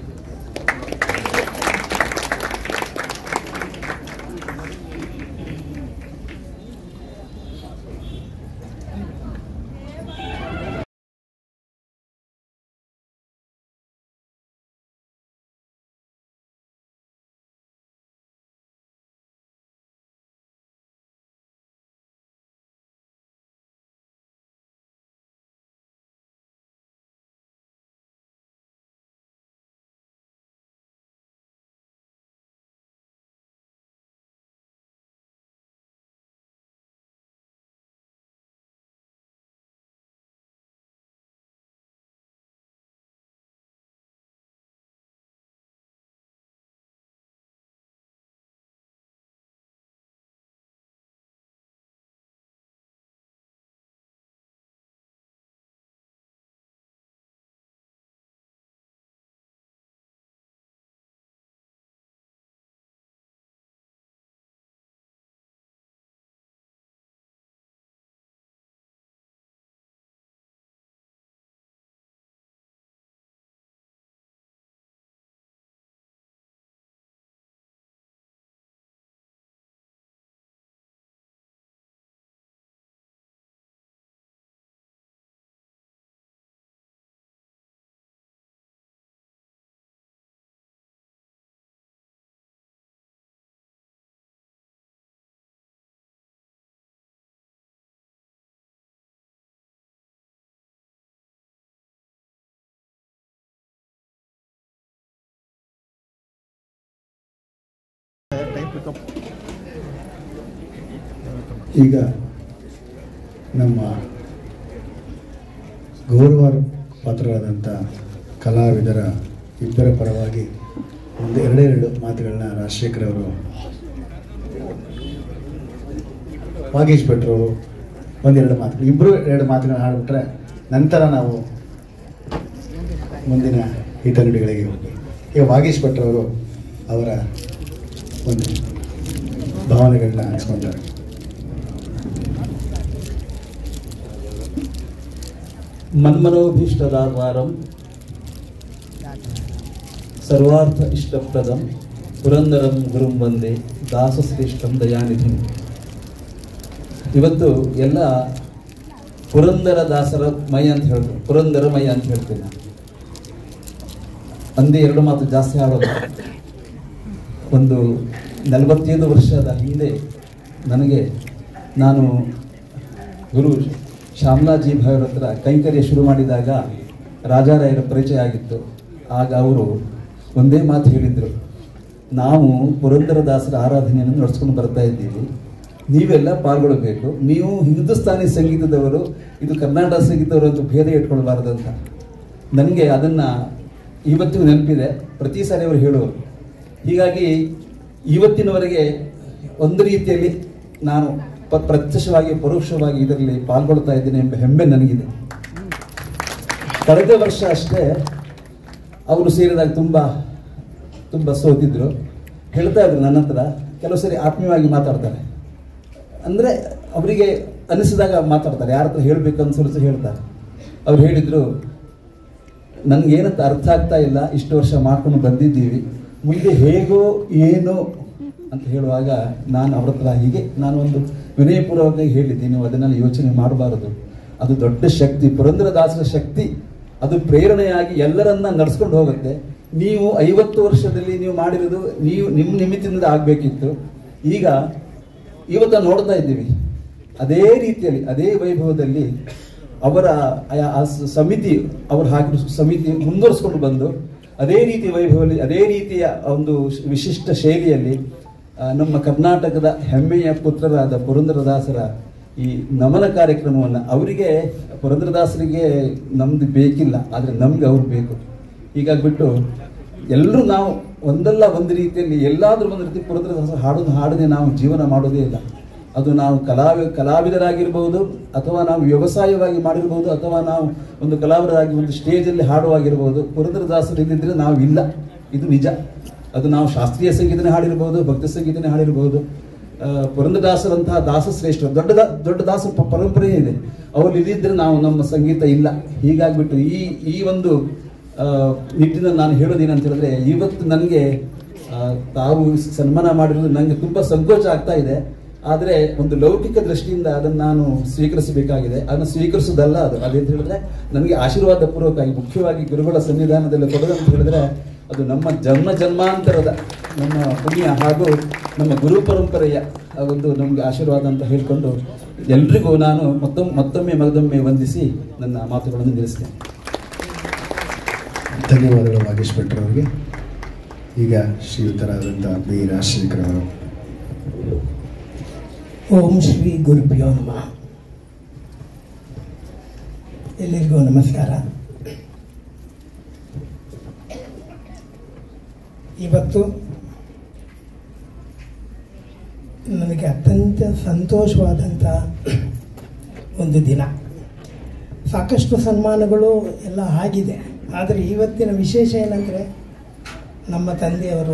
ಈಗ ನಮ್ಮ ಗೌರವ ಪಾತ್ರರಾದಂಥ ಕಲಾವಿದರ ಇಬ್ಬರ ಪರವಾಗಿ ಒಂದು ಎರಡೆರಡು ಮಾತುಗಳನ್ನ ರಾಜಶೇಖರ್ ಅವರು ವಾಗೀಶ್ ಭಟ್ರು ಒಂದೆರಡು ಮಾತುಗಳು ಇಬ್ಬರು ಎರಡು ಮಾತುಗಳನ್ನ ಹಾಡ್ಬಿಟ್ರೆ ನಂತರ ನಾವು ಮುಂದಿನ ಹಿತನುಡಿಗಳಿಗೆ ಹೋಗ್ಬೇಕು ಈಗ ವಾಗೀಶ್ ಭಟ್ರವರು ಅವರ ಒಂದು ಭಾವನೆಗಳನ್ನ ಹಂಚ್ಕೊಂಡಾರೆ ಮನ್ಮನೋಭೀಷ್ಟದಾದ್ವಾರಂ ಸರ್ವಾರ್ಥ ಇಷ್ಟಪ್ರದಂ ಪುರಂದರಂ ಗುರುಂ ವಂದೇ ದಾಸಶ್ರೇಷ್ಠಂ ದಯಾನಿಧಿಂ ಇವತ್ತು ಎಲ್ಲ ಪುರಂದರ ದಾಸರ ಮೈ ಅಂತ ಹೇಳ್ತಾರೆ ಪುರಂದರ ಮೈ ಅಂತ ಹೇಳ್ತೀನಿ ನಾನು ಅಂದೇ ಎರಡು ಮಾತು ಜಾಸ್ತಿ ಆಡೋದು ಒಂದು ನಲವತ್ತೈದು ವರ್ಷದ ಹಿಂದೆ ನನಗೆ ನಾನು ಗುರು ಶ್ಯಾಮಲಾಜಿ ಭಾವ್ರ ಹತ್ರ ಕೈಂಕರ್ಯ ಶುರು ಮಾಡಿದಾಗ ರಾಜಾರಾಯರ ಪರಿಚಯ ಆಗಿತ್ತು ಆಗ ಅವರು ಒಂದೇ ಮಾತು ಹೇಳಿದರು ನಾವು ಪುರಂದರದಾಸರ ಆರಾಧನೆಯನ್ನು ನಡೆಸ್ಕೊಂಡು ಬರ್ತಾ ಇದ್ದೀವಿ ನೀವೆಲ್ಲ ಪಾಲ್ಗೊಳ್ಬೇಕು ನೀವು ಹಿಂದೂಸ್ತಾನಿ ಸಂಗೀತದವರು ಇದು ಕರ್ನಾಟಕ ಸಂಗೀತದವರು ಅಂತ ಭೇದ ಇಟ್ಕೊಳ್ಬಾರ್ದಂತ ನನಗೆ ಅದನ್ನು ಇವತ್ತಿಗೂ ನೆನಪಿದೆ ಪ್ರತಿ ಸಾರಿ ಅವರು ಹೇಳುವರು ಹೀಗಾಗಿ ಇವತ್ತಿನವರೆಗೆ ಒಂದು ರೀತಿಯಲ್ಲಿ ನಾನು ಪ- ಪ್ರತ್ಯಕ್ಷವಾಗಿ ಪರೋಕ್ಷವಾಗಿ ಇದರಲ್ಲಿ ಪಾಲ್ಗೊಳ್ತಾ ಇದ್ದೇನೆ ಎಂಬ ಹೆಮ್ಮೆ ನನಗಿದೆ ಕಳೆದ ವರ್ಷ ಅಷ್ಟೇ ಅವರು ಸೇರಿದಾಗ ತುಂಬ ತುಂಬ ಸೋತಿದ್ರು ಹೇಳ್ತಾ ಇದ್ರು ನನ್ನ ಹತ್ರ ಕೆಲವು ಸರಿ ಆತ್ಮೀಯವಾಗಿ ಮಾತಾಡ್ತಾರೆ ಅಂದರೆ ಅವರಿಗೆ ಅನಿಸಿದಾಗ ಮಾತಾಡ್ತಾರೆ ಯಾರ ಹತ್ರ ಹೇಳಬೇಕು ಅನ್ಸಲು ಹೇಳ್ತಾರೆ ಅವ್ರು ಹೇಳಿದರು ನನಗೇನಂತ ಅರ್ಥ ಆಗ್ತಾ ಇಲ್ಲ ಇಷ್ಟು ವರ್ಷ ಮಾಡ್ಕೊಂಡು ಬಂದಿದ್ದೀವಿ ಮುಂದೆ ಹೇಗೋ ಏನು ಅಂತ ಹೇಳುವಾಗ ನಾನು ಅವ್ರ ಹತ್ರ ಹೀಗೆ ನಾನು ಒಂದು ವಿನಯಪೂರ್ವಕವಾಗಿ ಹೇಳಿದ್ದೀನಿ ನೀವು ಅದನ್ನೆಲ್ಲ ಯೋಚನೆ ಮಾಡಬಾರದು ಅದು ದೊಡ್ಡ ಶಕ್ತಿ ಪುರಂದರದಾಸರ ಶಕ್ತಿ ಅದು ಪ್ರೇರಣೆಯಾಗಿ ಎಲ್ಲರನ್ನ ನಡ್ಸ್ಕೊಂಡು ಹೋಗುತ್ತೆ ನೀವು ಐವತ್ತು ವರ್ಷದಲ್ಲಿ ನೀವು ಮಾಡಿರೋದು ನೀವು ನಿಮ್ಮ ನಿಮಿತ್ತದಿಂದ ಆಗಬೇಕಿತ್ತು ಈಗ ಇವತ್ತ ನೋಡ್ತಾ ಇದ್ದೀವಿ ಅದೇ ರೀತಿಯಲ್ಲಿ ಅದೇ ವೈಭವದಲ್ಲಿ ಅವರ ಆ- ಆ ಸ- ಸಮಿತಿ ಅವರು ಹಾಕಿದ ಸಮಿತಿ ಮುಂದುವರಿಸ್ಕೊಂಡು ಬಂದು ಅದೇ ರೀತಿ ವೈಭವದಲ್ಲಿ ಅದೇ ರೀತಿಯ ಒಂದು ಶ್- ವಿಶಿಷ್ಟ ಶೈಲಿಯಲ್ಲಿ ಆ, ನಮ್ಮ ಕರ್ನಾಟಕದ ಹೆಮ್ಮೆಯ ಪುತ್ರರಾದ ಪುರಂದರದಾಸರ ಈ ನಮನ ಕಾರ್ಯಕ್ರಮವನ್ನು ಅವರಿಗೆ ಪುರಂದರದಾಸರಿಗೆ ನಮ್ದು ಬೇಕಿಲ್ಲ ಆದರೆ ನಮ್ಗೆ ಅವ್ರು ಬೇಕು ಹೀಗಾಗ್ಬಿಟ್ಟು ಎಲ್ಲರೂ ನಾವು ಒಂದಲ್ಲ ಒಂದು ರೀತಿಯಲ್ಲಿ ಎಲ್ಲಾದ್ರೂ ಒಂದು ರೀತಿ ಪುರಂದರದಾಸರ ಹಾಡನ್ನು ಹಾಡದೆ ನಾವು ಜೀವನ ಮಾಡೋದೇ ಇಲ್ಲ ಅದು ನಾವು ಕಲಾವಿ ಕಲಾವಿದರಾಗಿರ್ಬೋದು ಅಥವಾ ನಾವು ವ್ಯವಸಾಯವಾಗಿ ಮಾಡಿರ್ಬೋದು ಅಥವಾ ನಾವು ಒಂದು ಕಲಾವಿದರಾಗಿ ಒಂದು ಸ್ಟೇಜಲ್ಲಿ ಹಾಡುವಾಗಿರ್ಬೋದು ಪುರಂದರದಾಸರು ಇದ್ದಿದ್ರೆ ನಾವು ಇಲ್ಲ ಇದು ನಿಜ ಅದು ನಾವು ಶಾಸ್ತ್ರೀಯ ಸಂಗೀತನೇ ಹಾಡಿರ್ಬೋದು ಭಕ್ತಿ ಸಂಗೀತನೇ ಹಾಡಿರ್ಬೋದು ಆ, ಪುರಂದರದಾಸರಂತಹ ದಾಸಶ್ರೇಷ್ಠ ದೊಡ್ಡ ದಾ- ದೊಡ್ಡ ದಾಸ ಪ- ಪರಂಪರೆ ಇದೆ ಅವರು ಇದಿದ್ರೆ ನಾವು ನಮ್ಮ ಸಂಗೀತ ಇಲ್ಲ ಹೀಗಾಗ್ಬಿಟ್ಟು ಈ ಈ ಒಂದು ಆ, ನಿಟ್ಟಿನಲ್ಲಿ ನಾನು ಹೇಳೋದೇನಂತ ಹೇಳಿದ್ರೆ ಇವತ್ತು ನನಗೆ ಆ, ತಾವು ಸನ್ಮಾನ ಮಾಡಿರೋದು ನನಗೆ ತುಂಬ ಸಂಕೋಚ ಆಗ್ತಾ ಇದೆ ಆದರೆ ಒಂದು ಲೌಕಿಕ ದೃಷ್ಟಿಯಿಂದ ಅದನ್ನು ನಾನು ಸ್ವೀಕರಿಸಬೇಕಾಗಿದೆ ಅದನ್ನು ಸ್ವೀಕರಿಸೋದಲ್ಲ ಅದು ಅದೇಂತ ಹೇಳಿದ್ರೆ ನನಗೆ ಆಶೀರ್ವಾದ ಪೂರ್ವಕವಾಗಿ ಮುಖ್ಯವಾಗಿ ಗುರುಗಳ ಸನ್ನಿಧಾನದಲ್ಲಿ ಕೊಡೋದು ಅಂತ ಹೇಳಿದ್ರೆ ಅದು ನಮ್ಮ ಜನ್ಮ ಜನ್ಮಾಂತರದ ನಮ್ಮ ಪುಣ್ಯ ಹಾಗೂ ನಮ್ಮ ಗುರು ಪರಂಪರೆಯ ಆ ಒಂದು ನಮಗೆ ಆಶೀರ್ವಾದ ಅಂತ ಹೇಳಿಕೊಂಡು ಎಲ್ರಿಗೂ ನಾನು ಮತ್ತೊಮ್ಮೆ ಮತ್ತೊಮ್ಮೆ ಮಗದೊಮ್ಮೆ ವಂದಿಸಿ ನನ್ನ ಮಾತುಗಳನ್ನು ನಿಲ್ಲಿಸ್ತೇನೆ ಧನ್ಯವಾದಗಳು ವಾಗೇಶ್ ಭಟ್ರವರಿಗೆ ಈಗ ಶ್ರೀಯುತರಾದಂಥ ಬಿ ರಾಜಶೇಖರ್ ಅವರು ಓಂ ಶ್ರೀ ಗುರುಭ್ಯೋ ನಮಃ ಎಲ್ಲರಿಗೂ ನಮಸ್ಕಾರ ಇವತ್ತು ನನಗೆ ಅತ್ಯಂತ ಸಂತೋಷವಾದಂಥ ಒಂದು ದಿನ ಸಾಕಷ್ಟು ಸನ್ಮಾನಗಳು ಎಲ್ಲ ಆಗಿದೆ ಆದರೆ ಇವತ್ತಿನ ವಿಶೇಷ ಏನಂದರೆ ನಮ್ಮ ತಂದೆಯವರು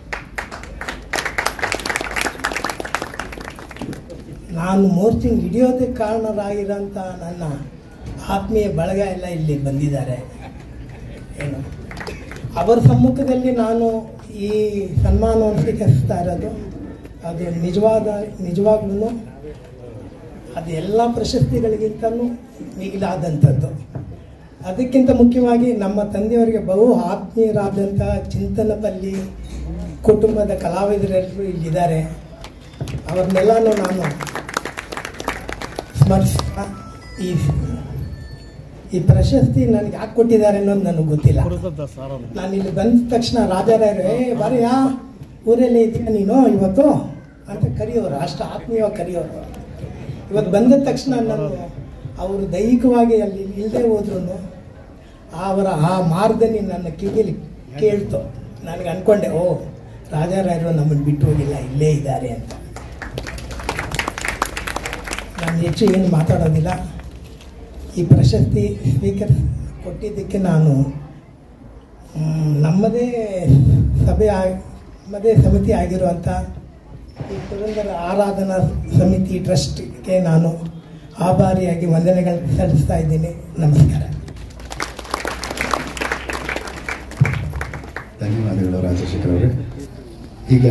ನಾನು ಮೋರ್ಚಿಂಗ್ ಹಿಡಿಯೋದಕ್ಕೆ ಕಾರಣರಾಗಿರೋಂಥ ನನ್ನ ಆತ್ಮೀಯ ಬಳಗ ಎಲ್ಲ ಇಲ್ಲಿ ಬಂದಿದ್ದಾರೆ ಏನು ಅವರ ಸಮ್ಮುಖದಲ್ಲಿ ನಾನು ಈ ಸನ್ಮಾನವನ್ನು ಸ್ವೀಕರಿಸ್ತಾ ಇರೋದು ಅದು ನಿಜವಾದ ನಿಜವಾಗ್ಲೂ ಅದು ಎಲ್ಲ ಪ್ರಶಸ್ತಿಗಳಿಗಿಂತಲೂ ಮಿಗಿಲಾದಂಥದ್ದು ಅದಕ್ಕಿಂತ ಮುಖ್ಯವಾಗಿ ನಮ್ಮ ತಂದೆಯವರಿಗೆ ಬಹು ಆತ್ಮೀಯರಾದಂಥ ಚಿಂತನದಲ್ಲಿ ಕುಟುಂಬದ ಕಲಾವಿದರೆಲ್ಲರೂ ಇಲ್ಲಿದ್ದಾರೆ ಅವ್ರನ್ನೆಲ್ಲನೂ ನಾನು ಸ್ಮರಿಸ್ತಾ ಈ ಈ ಪ್ರಶಸ್ತಿ ನನಗೆ ಯಾಕೆ ಕೊಟ್ಟಿದ್ದಾರೆ ಅನ್ನೋದು ನನಗೆ ಗೊತ್ತಿಲ್ಲ ನಾನು ಇಲ್ಲಿ ಬಂದ ತಕ್ಷಣ ರಾಜಾರಾಯರು ಏ ಬರೆಯಾ ಊರಲ್ಲೇ ಇದೆಯಾ ನೀನು ಇವತ್ತು ಅಂತ ಕರೆಯೋರು ಅಷ್ಟು ಆತ್ಮೀಯವಾಗಿ ಕರೆಯೋರು ಇವತ್ತು ಬಂದ ತಕ್ಷಣ ನಾನು ಅವರು ದೈಹಿಕವಾಗಿ ಅಲ್ಲಿ ಇಲ್ಲದೆ ಹೋದ್ರು ಅವರ ಆ ಮಾರ್ಗದಲ್ಲಿ ನನ್ನ ಕಿವಿಯಲ್ಲಿ ಕೇಳ್ತು ನನಗೆ ಅನ್ಕೊಂಡೆ ಓ ರಾಜಾರಾಯರು ನಮ್ಮನ್ನು ಬಿಟ್ಟು ಹೋಗಿಲ್ಲ ಇಲ್ಲೇ ಇದ್ದಾರೆ ಅಂತ ನಾನು ಹೆಚ್ಚು ಏನು ಮಾತಾಡೋದಿಲ್ಲ ಈ ಪ್ರಶಸ್ತಿ ಸ್ವೀಕರಿಸ ಕೊಟ್ಟಿದ್ದಕ್ಕೆ ನಾನು ಮ್, ನಮ್ಮದೇ ಸಭೆ ಆಗಿ ನಮ್ಮದೇ ಸಮಿತಿ ಆಗಿರುವಂಥ ಈ ಪುರಂದರ ಆರಾಧನಾ ಸಮಿತಿ ಟ್ರಸ್ಟ್ಗೆ ನಾನು ಆಭಾರಿಯಾಗಿ ವಂದನೆಗಳನ್ನು ಸಲ್ಲಿಸ್ತಾ ಇದ್ದೀನಿ ನಮಸ್ಕಾರ ಧನ್ಯವಾದಗಳು ರಾಜಶೇಖರ್ ಅವರೇ ಈಗ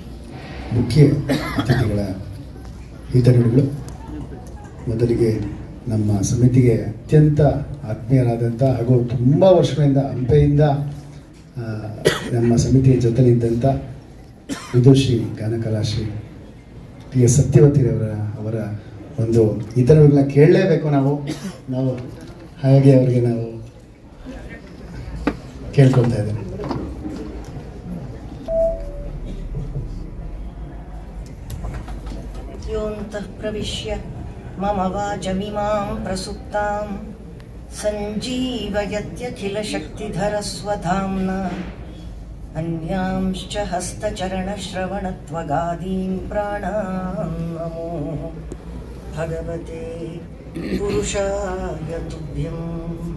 ಮುಖ್ಯ ಅತಿಥಿಗಳ ಹಿತನುಡಿಗಳು ಮೊದಲಿಗೆ ನಮ್ಮ ಸಮಿತಿಗೆ ಅತ್ಯಂತ ಆತ್ಮೀಯರಾದಂಥ ಹಾಗೂ ತುಂಬ ವರ್ಷಗಳಿಂದ ಹಂಪೆಯಿಂದ ಆ, ನಮ್ಮ ಸಮಿತಿಯ ಜೊತೆಲಿದ್ದಂಥ ವಿದುಷಿ ಗಾನಕಲಾಶ್ರೀ ಟಿ ಎಸ್ ಸತ್ಯವತಿರವರ ಅವರ ಒಂದು ಇತರಗಳನ್ನ ಕೇಳಲೇಬೇಕು ನಾವು ನಾವು ಹಾಗೆ ಅವರಿಗೆ ನಾವು ಕೇಳ್ಕೊಳ್ತಾ ಇದ್ದೇನೆ योऽन्तः प्रविश्य मम वाचमिमां प्रसुप्तां सञ्जीवयत्यखिलशक्तिधरस्वधाम्ना अन्यांश्च हस्तचरणश्रवणत्वगादीन् प्राणान् नमो भगवते पुरुषाय तुभ्यम्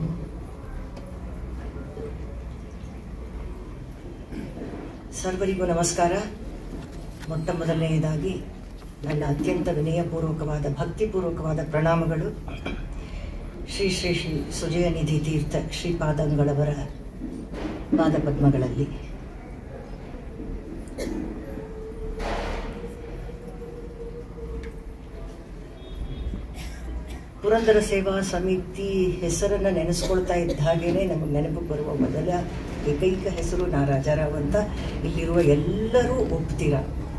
ಸರ್ವರಿಗೂ ನಮಸ್ಕಾರ ಮೊಟ್ಟ ಮೊದಲನೆಯದಾಗಿ ನನ್ನ ಅತ್ಯಂತ ವಿನಯಪೂರ್ವಕವಾದ ಭಕ್ತಿಪೂರ್ವಕವಾದ ಪ್ರಣಾಮಗಳು ಶ್ರೀ ಶ್ರೀ ಶ್ರೀ ಸುಜಯನಿಧಿ ತೀರ್ಥ ಶ್ರೀಪಾದಂಗಳವರ ಪಾದಪದ್ಮಗಳಲ್ಲಿ ಪುರಂದರ ಸೇವಾ ಸಮಿತಿ ಹೆಸರನ್ನು ನೆನೆಸ್ಕೊಳ್ತಾ ಇದ್ದ ಹಾಗೇನೆ ನಮಗೆ ನೆನಪು ಬರುವ ಮೊದಲ ಏಕೈಕ ಹೆಸರು ನಾ ರಾಜಾರಾವ್ ಅಂತ ಇಲ್ಲಿರುವ ಎಲ್ಲರೂ ಒಪ್ತೀರ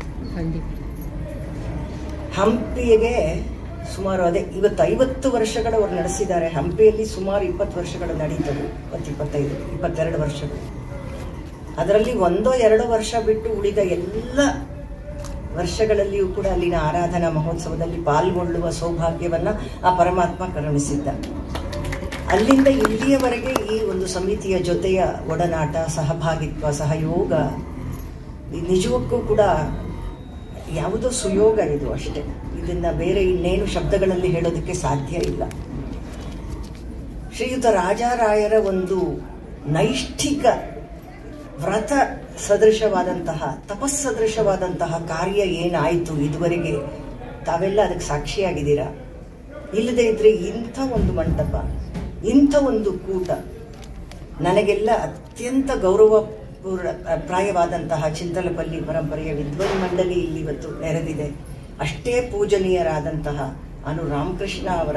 ಹಂಪಿಗೆ ಸುಮಾರು ಅದೇ ಇವತ್ತು ಐವತ್ತು ವರ್ಷಗಳು ಅವ್ರು ನಡೆಸಿದ್ದಾರೆ ಹಂಪಿಯಲ್ಲಿ ಸುಮಾರು ಇಪ್ಪತ್ತು ವರ್ಷಗಳು ನಡೀತವೆ ಇಪ್ಪತ್ತು ಇಪ್ಪತ್ತೈದು ಇಪ್ಪತ್ತೆರಡು ವರ್ಷಗಳು ಅದರಲ್ಲಿ ಒಂದೋ ಎರಡೋ ವರ್ಷ ಬಿಟ್ಟು ಉಳಿದ ಎಲ್ಲ ವರ್ಷಗಳಲ್ಲಿಯೂ ಕೂಡ ಅಲ್ಲಿನ ಆರಾಧನಾ ಮಹೋತ್ಸವದಲ್ಲಿ ಪಾಲ್ಗೊಳ್ಳುವ ಸೌಭಾಗ್ಯವನ್ನ ಆ ಪರಮಾತ್ಮ ಕರುಣಿಸಿದ್ದ ಅಲ್ಲಿಂದ ಇಲ್ಲಿಯವರೆಗೆ ಈ ಒಂದು ಸಮಿತಿಯ ಜೊತೆಯ ಒಡನಾಟ ಸಹಭಾಗಿತ್ವ ಸಹಯೋಗ ಈ ನಿಜಕ್ಕೂ ಕೂಡ ಯಾವುದೋ ಸುಯೋಗ ಇದು ಅಷ್ಟೇ ಇದನ್ನ ಬೇರೆ ಇನ್ನೇನು ಶಬ್ದಗಳಲ್ಲಿ ಹೇಳೋದಕ್ಕೆ ಸಾಧ್ಯ ಇಲ್ಲ ಶ್ರೀಯುತ ರಾಜಾರಾಯರ ಒಂದು ನೈಷ್ಠಿಕ ವ್ರತ ಸದೃಶವಾದಂತಹ ತಪಸ್ಸದೃಶವಾದಂತಹ ಕಾರ್ಯ ಏನಾಯಿತು ಇದುವರೆಗೆ ತಾವೆಲ್ಲ ಅದಕ್ಕೆ ಸಾಕ್ಷಿಯಾಗಿದ್ದೀರಾ ಇಲ್ಲದೆ ಇದ್ರೆ ಇಂಥ ಒಂದು ಮಂಟಪ ಇಂಥ ಒಂದು ಕೂಟ ನನಗೆಲ್ಲ ಅತ್ಯಂತ ಗೌರವ ಪ್ರಾಯವಾದಂತಹ ಚಿಂತಲಪಲ್ಲಿ ಪರಂಪರೆಯ ವಿದ್ವನ್ ಮಂಡಳಿ ಇಲ್ಲಿ ಇವತ್ತು ನೆರೆದಿದೆ ಅಷ್ಟೇ ಪೂಜನೀಯರಾದಂತಹ ಅನು ರಾಮಕೃಷ್ಣ ಅವರ